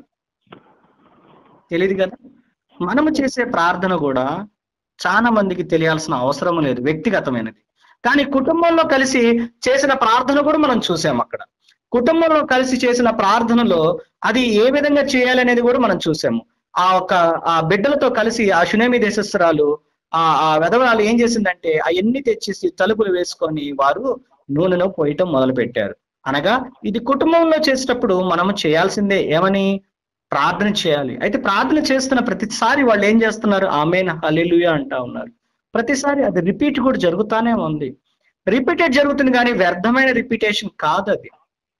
తెలియదు కదా మనము చేసే ప్రార్థన కూడా చాలా మందికి తెలియాల్సిన అవసరం లేదు వ్యక్తిగతమైనది కానీ కుటుంబంలో కలిసి చేసిన ప్రార్థన కూడా మనం చూసాం అక్కడ కుటుంబంలో కలిసి చేసిన ప్రార్థనలో అది ఏ విధంగా చేయాలనేది కూడా మనం చూసాము ఆ ఒక ఆ బిడ్డలతో కలిసి ఆ శునేమి దేశస్త్రాలు ఆ ఆ వెధవరాలు ఏం చేసిందంటే అవన్నీ తెచ్చేసి తలుపులు వేసుకొని వారు నూనెను పోయటం మొదలు పెట్టారు అనగా ఇది కుటుంబంలో చేసేటప్పుడు మనము చేయాల్సిందే ఏమని ప్రార్థన చేయాలి అయితే ప్రార్థన చేస్తున్న ప్రతిసారి వాళ్ళు ఏం చేస్తున్నారు ఆమెన్ హల్లెలూయా అంటా ఉన్నారు ప్రతిసారి అది రిపీట్ కూడా జరుగుతానే ఉంది రిపీటెడ్ జరుగుతుంది కానీ వ్యర్థమైన రిపీటేషన్ కాదు అది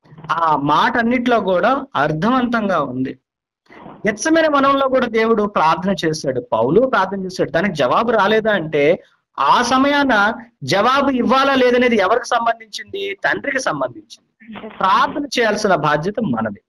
ఆ మాట అన్నిట్లో కూడా అర్థవంతంగా ఉంది ఎత్సమైన మనంలో కూడా దేవుడు ప్రార్థన చేశాడు పౌలు ప్రార్థన చేశాడు దానికి జవాబు రాలేదా అంటే ఆ సమయాన జవాబు ఇవ్వాలా లేదనేది ఎవరికి సంబంధించింది తండ్రికి సంబంధించింది ప్రార్థన చేయాల్సిన బాధ్యత మనది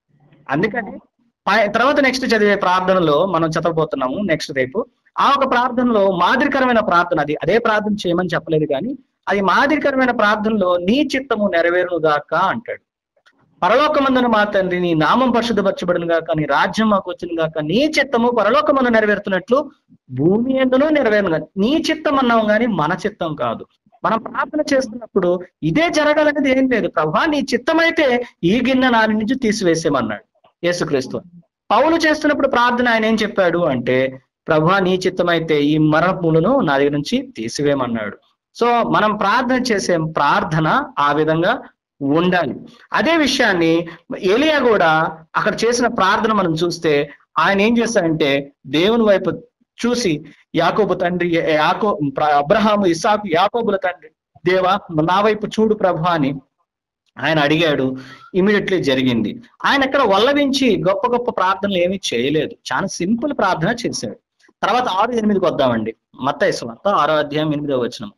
అందుకని పై- తర్వాత నెక్స్ట్ చదివే ప్రార్థనలో మనం చదవబోతున్నాము నెక్స్ట్ రేపు ఆ ఒక ప్రార్థనలో మాదిరికరమైన ప్రార్థన అది అదే ప్రార్థన చేయమని చెప్పలేదు కానీ అది మాదిరికరమైన ప్రార్థనలో నీ చిత్తము నెరవేరును గాక అంటాడు పరలోకమందున మా తండ్రి నీ నామం పరిశుద్ధపరచబడును గాక నీ రాజ్యం మాకు వచ్చిన గాక నీ చిత్తము పరలోకమందు నెరవేరుతున్నట్లు భూమి ఎందును నెరవేరును గాక నీ చిత్తం అన్నాం కానీ మన చిత్తం కాదు మనం ప్రార్థన చేస్తున్నప్పుడు ఇదే జరగాలనేది ఏం లేదు ప్రభా నీ చిత్తమైతే ఈ గిన్నె నాని నుంచి తీసివేసేమన్నాడు యేసుక్రీస్తు పౌలు చేస్తున్నప్పుడు ప్రార్థన ఆయన ఏం చెప్పాడు అంటే ప్రభా నీ చిత్తమైతే ఈ మరణములను నా దగ్గర నుంచి తీసివేయమన్నాడు సో మనం ప్రార్థన చేసే ప్రార్థన ఆ విధంగా ఉండాలి అదే విషయాన్ని ఏలియా కూడా అక్కడ చేసిన ప్రార్థన మనం చూస్తే ఆయన ఏం చేస్తాడంటే దేవుని వైపు చూసి యాకోబు తండ్రి యాకో ప్ర- అబ్రహాము ఇసాకు యాకోబుల తండ్రి దేవా నా వైపు చూడు ప్రభు అని ఆయన అడిగాడు ఇమీడియట్లీ జరిగింది ఆయన ఎక్కడ వల్లవించి గొప్ప గొప్ప ప్రార్థనలు ఏమీ చేయలేదు చాలా సింపుల్ ప్రార్థన చేశాడు తర్వాత ఆరు ఎనిమిదికి వద్దామండి మత్తయి సువార్త ఆరో అధ్యాయం ఎనిమిదో వచనం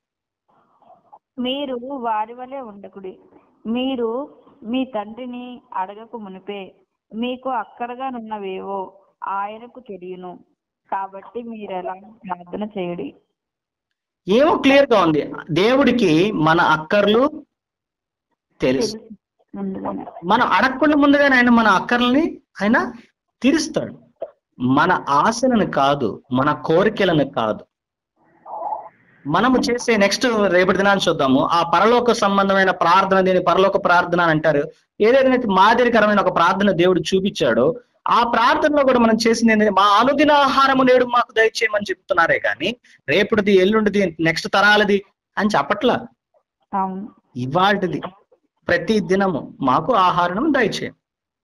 మీరు వారి వలె ఉండకుడి మీరు మీ తండ్రిని అడగక మునిపే మీకు అక్కడగానున్నవేవో ఆయనకు తెలియను కాబట్టి మీరు ఎలా ప్రార్థన చేయడి ఏమో క్లియర్ గా ఉంది దేవుడికి మన అక్కర్లు తెలుసు ముందుగానే మనం అడగకుండా ముందుగానే ఆయన మన అక్కర్లని ఆయన తీరుస్తాడు మన ఆశలను కాదు మన కోరికలను కాదు మనము చేసే నెక్స్ట్ రేపటి దినాన్ని చూద్దాము ఆ పరలోక సంబంధమైన ప్రార్థన దీని పరలోక ప్రార్థన అని అంటారు ఏదైతే మాదిరికరమైన ఒక ప్రార్థన దేవుడు చూపించాడో ఆ ప్రార్థనలో కూడా మనం చేసింది ఏంటంటే మా అనుదిన ఆహారము నేడు మాకు దయచేయమని చెప్తున్నారే కానీ రేపుడిది ఎల్లుండిది నెక్స్ట్ తరాలది అని చెప్పట్లా అవును ఇవాటిది ప్రతి దినము మాకు ఆహారం దయచేయం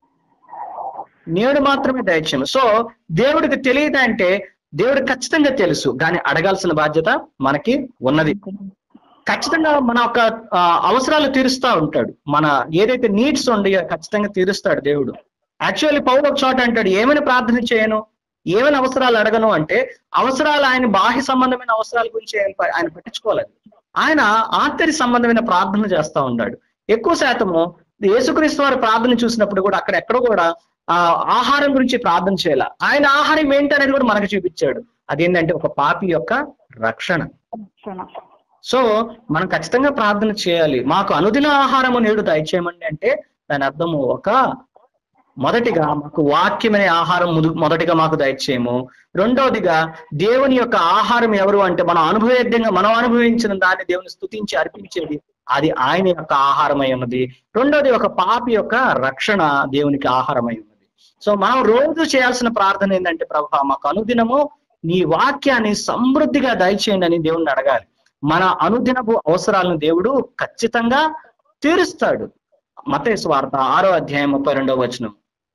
నేడు మాత్రమే దయచేయం సో దేవుడికి తెలియదు అంటే దేవుడికి ఖచ్చితంగా తెలుసు కానీ అడగాల్సిన బాధ్యత మనకి ఉన్నది ఖచ్చితంగా మన యొక్క ఆ, అవసరాలు తీరుస్తా ఉంటాడు మన ఏదైతే నీడ్స్ ఉండి ఖచ్చితంగా తీరుస్తాడు దేవుడు యాక్చువల్లీ పౌరు ఒక చోట అంటాడు ఏమైనా ప్రార్థన చేయను ఏమైనా అవసరాలు అడగను అంటే అవసరాలు ఆయన బాహ్య సంబంధమైన అవసరాల గురించి ఆయన ప- ఆయన పట్టించుకోలేదు ఆయన ఆంతరి సంబంధమైన ప్రార్థన చేస్తా ఉన్నాడు ఎక్కువ శాతము యేసుక్రీస్తు వారి ప్రార్థన చూసినప్పుడు కూడా అక్కడ ఎక్కడ కూడా ఆ ఆహారం గురించి ప్రార్థన చేయాల ఆయన ఆహారం ఏంటనేది కూడా మనకు చూపించాడు అదేంటంటే ఒక పాపి యొక్క రక్షణ రక్షణ. సో మనం ఖచ్చితంగా ప్రార్థన చేయాలి మాకు అనుదిన ఆహారము నేడు దయచేయమండి అంటే దాని అర్థము ఒక మొదటిగా మాకు వాక్యమనే ఆహారం ముదు- మొదటిగా మాకు దయచేయము రెండవదిగా దేవుని యొక్క ఆహారం ఎవరు అంటే మనం అనుభవేద్యంగా మనం అనుభవించిన దాన్ని దేవుని స్తుతించి అర్పించేది అది ఆయన యొక్క ఆహారమై ఉన్నది రెండోది ఒక పాపి యొక్క రక్షణ దేవునికి ఆహారమై ఉన్నది సో మనం రోజు చేయాల్సిన ప్రార్థన ఏంటంటే ప్రభా మాకు అనుదినము నీ వాక్యాన్ని సమృద్ధిగా దయచేయండి అని దేవుణ్ణి అడగాలి మన అనుదినపు అవసరాలను దేవుడు ఖచ్చితంగా తీరుస్తాడు మతేసు వార్త ఆరో అధ్యాయం ముప్పై రెండవ వచనం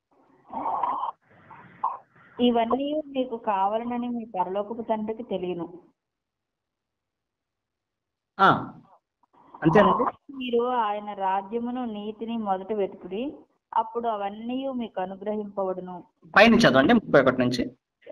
ఇవన్నీ మీకు కావాలనని మీ పరలోకపు తండ్రికి తెలియను ఆ అంతేనండి మీరు ఆయన రాజ్యమును నీతిని మొదట వెతుకుడి అప్పుడు అవన్నీ మీకు అనుగ్రహింపబడును పైన చదవండి ముప్పై ఒకటి నుంచి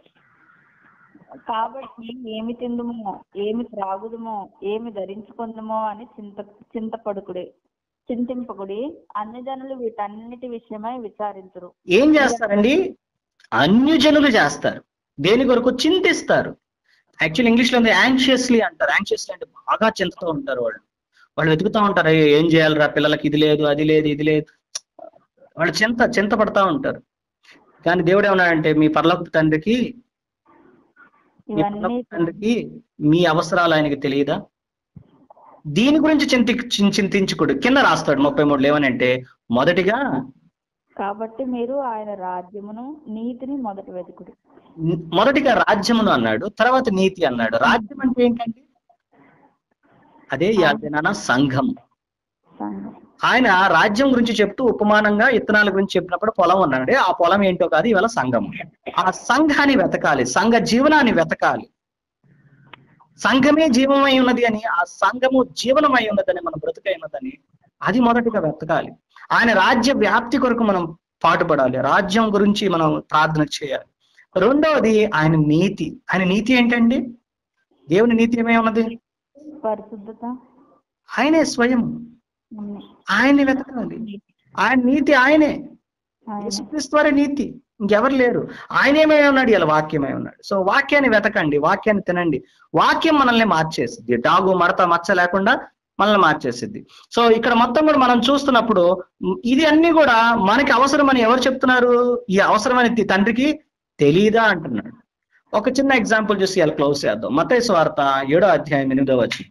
కాబట్టి ఏమి తిందుమో ఏమి త్రాగుదుమో ఏమి ధరించుకుందుమో అని చింత చింతపడుకుడి చింతింపకుడి అన్ని జనులు వీటన్నిటి విషయమై విచారించరు ఏం చేస్తారండి అన్యజనులు చేస్తారు దేని కొరకు చింతిస్తారు యాక్చువల్ ఇంగ్లీష్ లో యాంగ్షియస్లీ అంటారు యాంగ్షియస్లీ అంటే బాగా చింతతో ఉంటారు వాళ్ళు వాళ్ళు వెతుకుతా ఉంటారు "అయ్యో, ఏం చేయాలిరా పిల్లలకి ఇది లేదు అది లేదు ఇది లేదు వాళ్ళు చింత చింత పడతా ఉంటారు కానీ దేవుడు ఏమన్నాడంటే మీ పర్లోక తండ్రికి మీ ఇవన్నీ పరలోక తండ్రికి మీ అవసరాలు ఆయనకి తెలియదా దీని గురించి చింతి చిం- చింతించుకోడు కింద రాస్తాడు ముప్పై మూడు ఏమనంటే మొదటిగా కాబట్టి మీరు ఆయన రాజ్యమును నీతిని మొదట వెతుకుడు మొదటిగా రాజ్యమును అన్నాడు తర్వాత నీతి అన్నాడు రాజ్యం అంటే ఏంటంటే అదే యాదన సంఘం సంఘం ఆయన రాజ్యం గురించి చెప్తూ ఉపమానంగా ఇత్తనాల గురించి చెప్పినప్పుడు పొలం ఉన్నాడు ఆ పొలం ఏంటో కాదు ఇవాళ సంఘం ఆ సంఘాన్ని వెతకాలి సంఘ జీవనాన్ని వెతకాలి సంఘమే జీవమై ఉన్నది అని ఆ సంఘము జీవనమై ఉన్నదని మన బ్రతుకై ఉన్నదని అది మొదటిగా వెతకాలి ఆయన రాజ్య వ్యాప్తి కొరకు మనం పాటుపడాలి రాజ్యం గురించి మనం ప్రార్థన చేయాలి రెండవది ఆయన నీతి ఆయన నీతి ఏంటండి దేవుని నీతి ఏమై ఉన్నది పరిశుద్ధత ఆయనే స్వయం అన్ని. ఆయన్ని వెతకాలి ఆయన నీతి ఆయనే ఆయన యేసుక్రీస్తు వారి నీతి ఇంకెవరు లేరు ఆయనేమై ఉన్నాడు ఇలా వాక్యమై ఉన్నాడు సో వాక్యాన్ని వెతకండి వాక్యాన్ని తినండి వాక్యం మనల్ని మార్చేసిద్ది డాగు మడత మచ్చ లేకుండా మనల్ని మార్చేసిద్ది సో ఇక్కడ మొత్తం కూడా మనం చూస్తున్నప్పుడు మ్, ఇది అన్ని కూడా మనకి అవసరమని ఎవరు చెప్తున్నారు ఈ అవసరమని తి- తండ్రికి తెలియదా అంటున్నాడు ఒక చిన్న ఎగ్జాంపుల్ చూసి ఇలా క్లోజ్ చేద్దాం మతేసు వార్త ఏడో అధ్యాయం ఎనిమిదో వచ్చి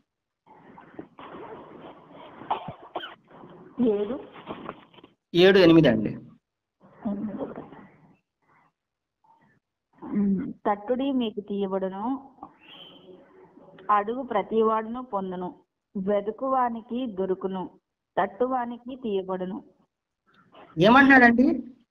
ఏడు ఏడు ఎనిమిది అండి ఉమ్, తట్టుడి మీకు తీయబడును అడుగు ప్రతివాడును పొందును వెదుకువానికి దొరుకును తట్టువానికి తీయబడును ఏమంటున్నాడండి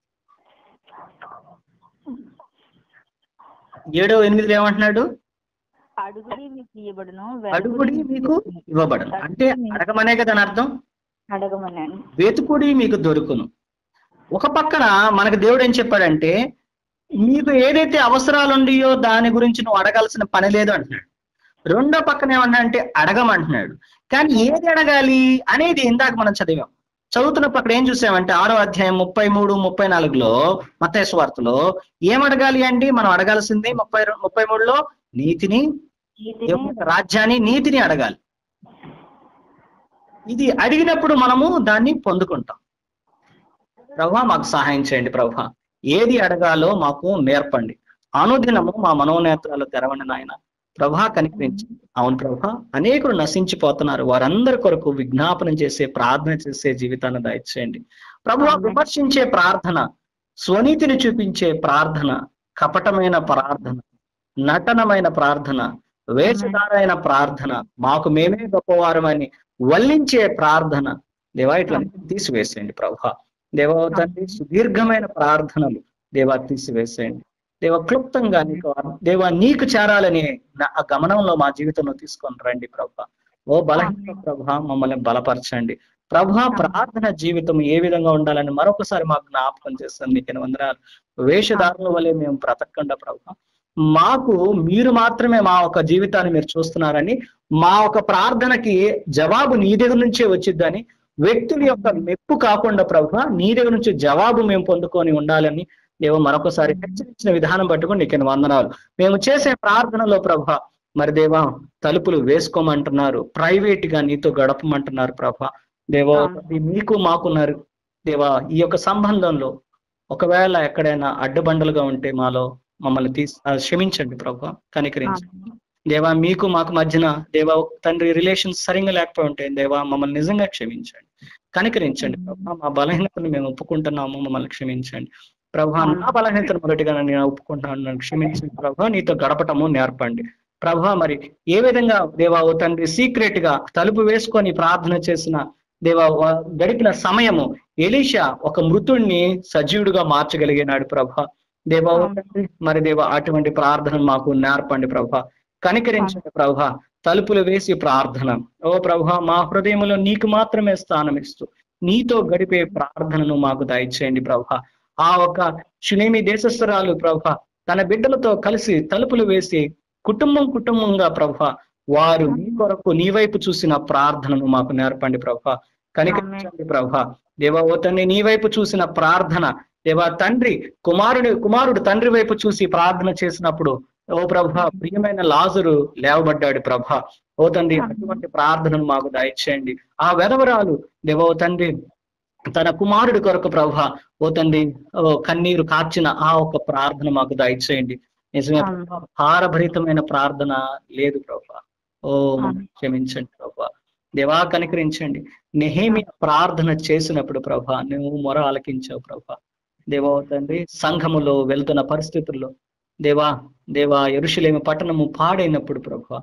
ఏడో ఎనిమిదిలో ఏమంటున్నాడు అడుగుడి మీకు తీయబడును అడుగుడి వెదుకుడి మీకు ఇవ్వబడను అంటే అడగమనే కదా దాని అర్థం అడగమనండి వెతుకుడి మీకు దొరుకును ఒక పక్కన మనకు దేవుడు ఏం చెప్పాడంటే నీకు ఏదైతే అవసరాలు ఉండియో దాని గురించి నువ్వు అడగాల్సిన పని లేదు అంటున్నాడు రెండో పక్కన ఏమన్నా అంటే అడగమంటున్నాడు కానీ ఏది అడగాలి అనేది ఇందాక మనం చదివాం చదువుతున్నప్పుడు అక్కడ ఏం చూసామంటే ఆరో అధ్యాయం ముప్పై మూడు ముప్పై నాలుగులో మత్తయి వార్తలో ఏం అడగాలి అండి మనం అడగాల్సింది ముప్పై రెం- ముప్పై మూడులో నీతిని నీతిని దేవుని యొక్క రాజ్యాన్ని నీతిని అడగాలి ఇది అడిగినప్పుడు మనము దాన్ని పొందుకుంటాం ప్రభా మాకు సహాయం చేయండి ప్రభా ఏది అడగాలో మాకు నేర్పండి అనుదినము మా మనోనేత్రాలు తెరవండి నాయన ప్రభా కనిపించండి అవును ప్రభా అనేకులు నశించిపోతున్నారు వారందరి కొరకు విజ్ఞాపనం చేసే ప్రార్థన చేసే జీవితాన్ని దయచేయండి ప్రభు విమర్శించే ప్రార్థన స్వనీతిని చూపించే ప్రార్థన కపటమైన ప్రార్థన నటనమైన ప్రార్థన వేషధారైన ప్రార్థన మాకు మేమే గొప్పవారమని వల్లించే ప్రార్థన దేవా ఇట్లా తీసివేసేయండి ప్రభా దేవ తండ్రి సుదీర్ఘమైన ప్రార్థనలు దేవా తీసివేసేయండి దేవ క్లుప్తంగా నీకు దేవా నీకు చేరాలని నా ఆ గమనంలో మా జీవితంలో తీసుకొని రండి ప్రభా ఓ బలహీన ప్రభా మమ్మల్ని బలపరచండి ప్రభా ప్రార్థన జీవితం ఏ విధంగా ఉండాలని మరొకసారి మాకు జ్ఞాపకం చేస్తాను నీకు వందనాలు వేషధారుల వల్లే మేము బ్రతకకుండా ప్రభా మాకు మీరు మాత్రమే మా ఒక జీవితాన్ని మీరు చూస్తున్నారని మా ఒక ప్రార్థనకి జవాబు నీ దగ్గర నుంచే వచ్చిద్దని వ్యక్తుల యొక్క మెప్పు కాకుండా ప్రభు నీ దగ్గర నుంచి జవాబు మేము పొందుకొని ఉండాలని దేవ మరొకసారి హెచ్చరించిన విధానం పట్టుకుని నీకు వందనాలు మేము చేసే ప్రార్థనలో ప్రభ మరి దేవా తలుపులు వేసుకోమంటున్నారు ప్రైవేట్ గా నీతో గడపమంటున్నారు ప్రభ దేవా మీకు మాకున్నారు దేవా ఈ యొక్క సంబంధంలో ఒకవేళ ఎక్కడైనా అడ్డుబండలుగా ఉంటే మాలో మమ్మల్ని తీసి ఆ, క్షమించండి ప్రభా కనికరించండి దేవా మీకు మాకు మధ్యన దేవా తండ్రి రిలేషన్స్ సరిగ్గా లేకపోయి ఉంటే దేవా మమ్మల్ని నిజంగా క్షమించండి కనికరించండి ప్రభా మా బలహీనతను మేము ఒప్పుకుంటున్నాము మమ్మల్ని క్షమించండి ప్రభా నా బలహీనతను మొదటిగా నేను ఒప్పుకుంటున్నాను నన్ను క్షమించండి ప్రభా నీతో గడపటము నేర్పండి ప్రభా మరి ఏ విధంగా దేవా ఓ తండ్రి సీక్రెట్ గా తలుపు వేసుకొని ప్రార్థన చేసిన దేవా వ- గడిపిన సమయము ఎలీషా ఒక మృతుడిని సజీవుడిగా మార్చగలిగినాడు ప్రభా దేవా ఓ తండ్రి మరి దేవా అటువంటి ప్రార్థన మాకు నేర్పండి ప్రభా కనికరించండి ప్రభా తలుపులు వేసి ప్రార్థన ఓ ప్రభా మా హృదయంలో నీకు మాత్రమే స్థానం ఇస్తూ నీతో గడిపే ప్రార్థనను మాకు దయచేయండి ప్రభా ఆ ఒక షునేమి దేశస్థరాలు ప్రభా తన బిడ్డలతో కలిసి తలుపులు వేసి కుటుంబం కుటుంబంగా ప్రభా వారు నీ కొరకు నీ వైపు చూసిన ప్రార్థనను మాకు నేర్పండి ప్రభా కనికరించండి ప్రభా దేవా ఓ తండ్రి నీ వైపు చూసిన ప్రార్థన దేవా తండ్రి కుమారుడు కుమారుడు తండ్రి వైపు చూసి ప్రార్థన చేసినప్పుడు ఓ ప్రభ ప్రియమైన లాజరు లేవబడ్డాడు ప్రభ ఓ తండ్రి అటువంటి ప్రార్థనను మాకు దయచేయండి ఆ వెధవరాలు దేవో తండ్రి తన కుమారుడి కొరకు ప్రభ ఓ తండ్రి ఓ కన్నీరు కార్చిన ఆ ఒక్క ప్రార్థన మాకు దయచేయండి నిజమే ఆమేన్. ప్రభా, భారభరితమైన ప్రార్థన లేదు ప్రభా ఓ ఆమేన్. క్షమించండి ప్రభా దేవా కనికరించండి నెహేమి ప్రార్థన చేసినప్పుడు ప్రభా నువ్వు మొర ఆలకించావు ప్రభా దేవా తండ్రి సంఘములో వెళ్తున్న పరిస్థితుల్లో దేవా దేవా ఎరుషులేమి పట్టణము పాడైనప్పుడు ప్రభా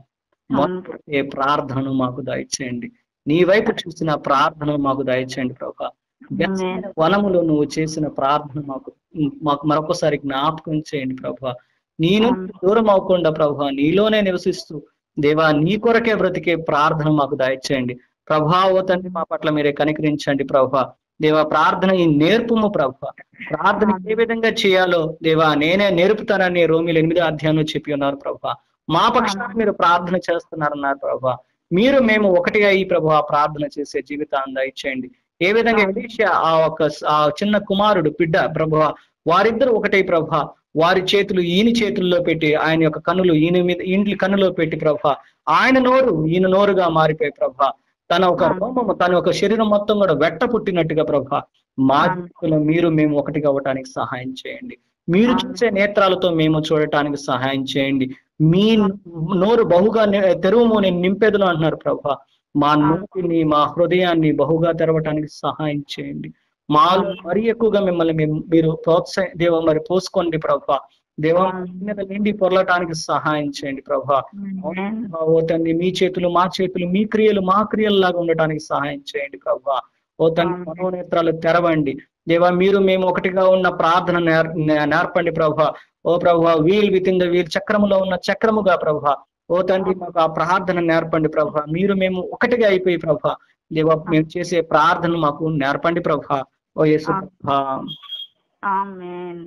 మొదటి ప్రార్థనను మాకు దయచేయండి నీ వైపు చూసిన ప్రార్థనను మాకు దయచేయండి ప్రభా ఆమేన్. వనములో నువ్వు చేసిన ప్రార్థన మాకు మాకు మరొకసారి జ్ఞాపకం చేయండి ప్రభా నేను దూరం అవ్వకుండా ప్రభా నీలోనే నివసిస్తూ దేవా నీ కొరకే బ్రతికే ప్రార్థన మాకు దయచేయండి ప్రభా ఓ తండ్రి మా పట్ల మీరే కనికరించండి ప్రభా దేవా ప్రార్థన ఈ నేర్పుము ప్రభా ప్రార్థన ఏ విధంగా చేయాలో దేవా నేనే నేర్పుతానని రోమిలు ఎనిమిదో అధ్యాయంలో చెప్పి ఉన్నారు ప్రభా మా పక్షాన మీరు ప్రార్థన చేస్తున్నారన్నారు ప్రభా మీరు మేము ఒకటిగా ఈ ప్రభా ప్రార్థన చేసే జీవితాన్ని దయచేయండి ఏ విధంగా ఎలీషా ఆ ఒక ఆ చిన్న కుమారుడు బిడ్డ ప్రభా వారిద్దరు ఒకటే ప్రభా వారి చేతులు ఈయన చేతుల్లో పెట్టి ఆయన యొక్క కన్నులు ఈయన మీద ఇంటి కన్నులో పెట్టి ప్రభా ఆయన నోరు ఈయన నోరుగా మారిపోయి ప్రభా తన ఒక రోమము తన ఒక శరీరం మొత్తం కూడా వెట్ట పుట్టినట్టుగా ప్రభా మా జీవితంలో మీరు మేము ఒకటిగా అవ్వటానికి సహాయం చేయండి మీరు చూసే నేత్రాలతో మేము చూడటానికి సహాయం చేయండి మీ నోరు బహుగా ని- తెరువుము నేను నింపేదను అంటున్నారు ప్రభా మా నోటిని మా హృదయాన్ని బహుగా తెరవటానికి సహాయం చేయండి మాలో మరి ఎక్కువగా మిమ్మల్ని మేము- మీరు ప్రోత్సాహ దేవ మరి పోసుకోండి ప్రభా దేవ మీద నిండి పొరలటానికి సహాయం చేయండి ప్రభా ఆమేన్. ఓ తండ్రి మీ చేతులు మా చేతులు మీ క్రియలు మా క్రియల్లాగా ఉండటానికి సహాయం చేయండి ప్రభా ఓ తండ్రి మనోనేత్రాలు తెరవండి దేవా మీరు మేము ఒకటిగా ఉన్న ప్రార్థన నేర్- నే- నేర్పండి ప్రభా ఓ ప్రభా wheel with in the wheel చక్రములో ఉన్న చక్రముగా ప్రభా ఓ తండ్రి మాకు ఆ ప్రార్థన నేర్పండి ప్రభా మీరు మేము ఒకటిగా అయిపోయి ప్రభా దేవా మేము చేసే ప్రార్థన మాకు నేర్పండి ప్రభా ఓ యేసు ప్రభా ఆమేన్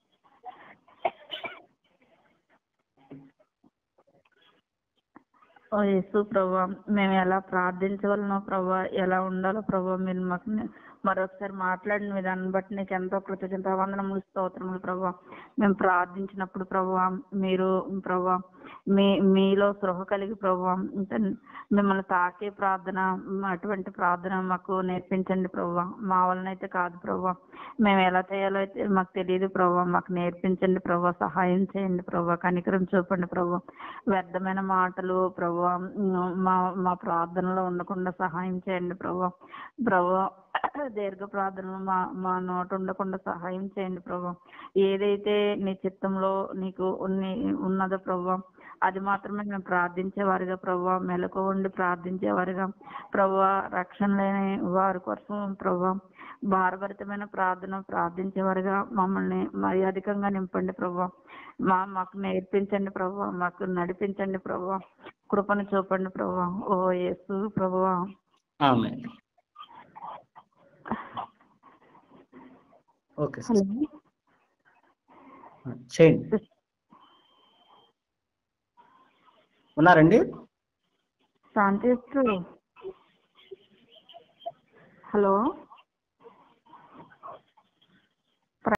ఓ యేసు ప్రభా మేము ఎలా ప్రార్థించవలనో ప్రభా ఎలా ఉండాలో ప్రభా మీరు మాకు ని- మరొకసారి మాట్లాడిన విధానం బట్టి నీకు ఎంతో కృతజ్ఞత వందనములు స్తోత్రములు ప్రభా మేము ప్రార్థించినప్పుడు ప్రభా మీరు ప్రభా మీ మీలో సృహ కలిగి ప్రభా ఇంకా మిమ్మల్ని తాకే ప్రార్థన మ్, అటువంటి ప్రార్థన మాకు నేర్పించండి ప్రభా మా వలన అయితే కాదు ప్రభా మేము ఎలా చేయాలో అయితే మాకు తెలియదు ప్రభా మాకు నేర్పించండి ప్రభా సహాయం చేయండి ప్రభా కనికరం చూపండి ప్రభా వ్యర్థమైన మాటలు ప్రభా మ్, మా మా ప్రార్థనలో ఉండకుండా సహాయం చేయండి ప్రభా ప్రభా దీర్ఘ ప్రార్థనలు మా మా నోట ఉండకుండా సహాయం చేయండి ప్రభా ఏదైతే నీ చిత్తంలో నీకు ఉన్ని- ఉన్నదో ప్రభా అది మాత్రమే మేము ప్రార్థించేవారుగా ప్రభా మెలకు ఉండి ప్రార్థించేవారుగా ప్రభా రక్షణ లేని వారి కోసం ప్రభా భారభరితమైన ప్రార్థన ప్రార్థించేవారుగా మమ్మల్ని మరి అధికంగా నింపండి ప్రభా మా మాకు నేర్పించండి ప్రభా మాకు నడిపించండి ప్రభా కృపను చూపండి ప్రభా ఓ యేసు ప్రభా ఆమె ఓకే హలో చేయండి ఉన్నారండి శాంతిస్తూ హలో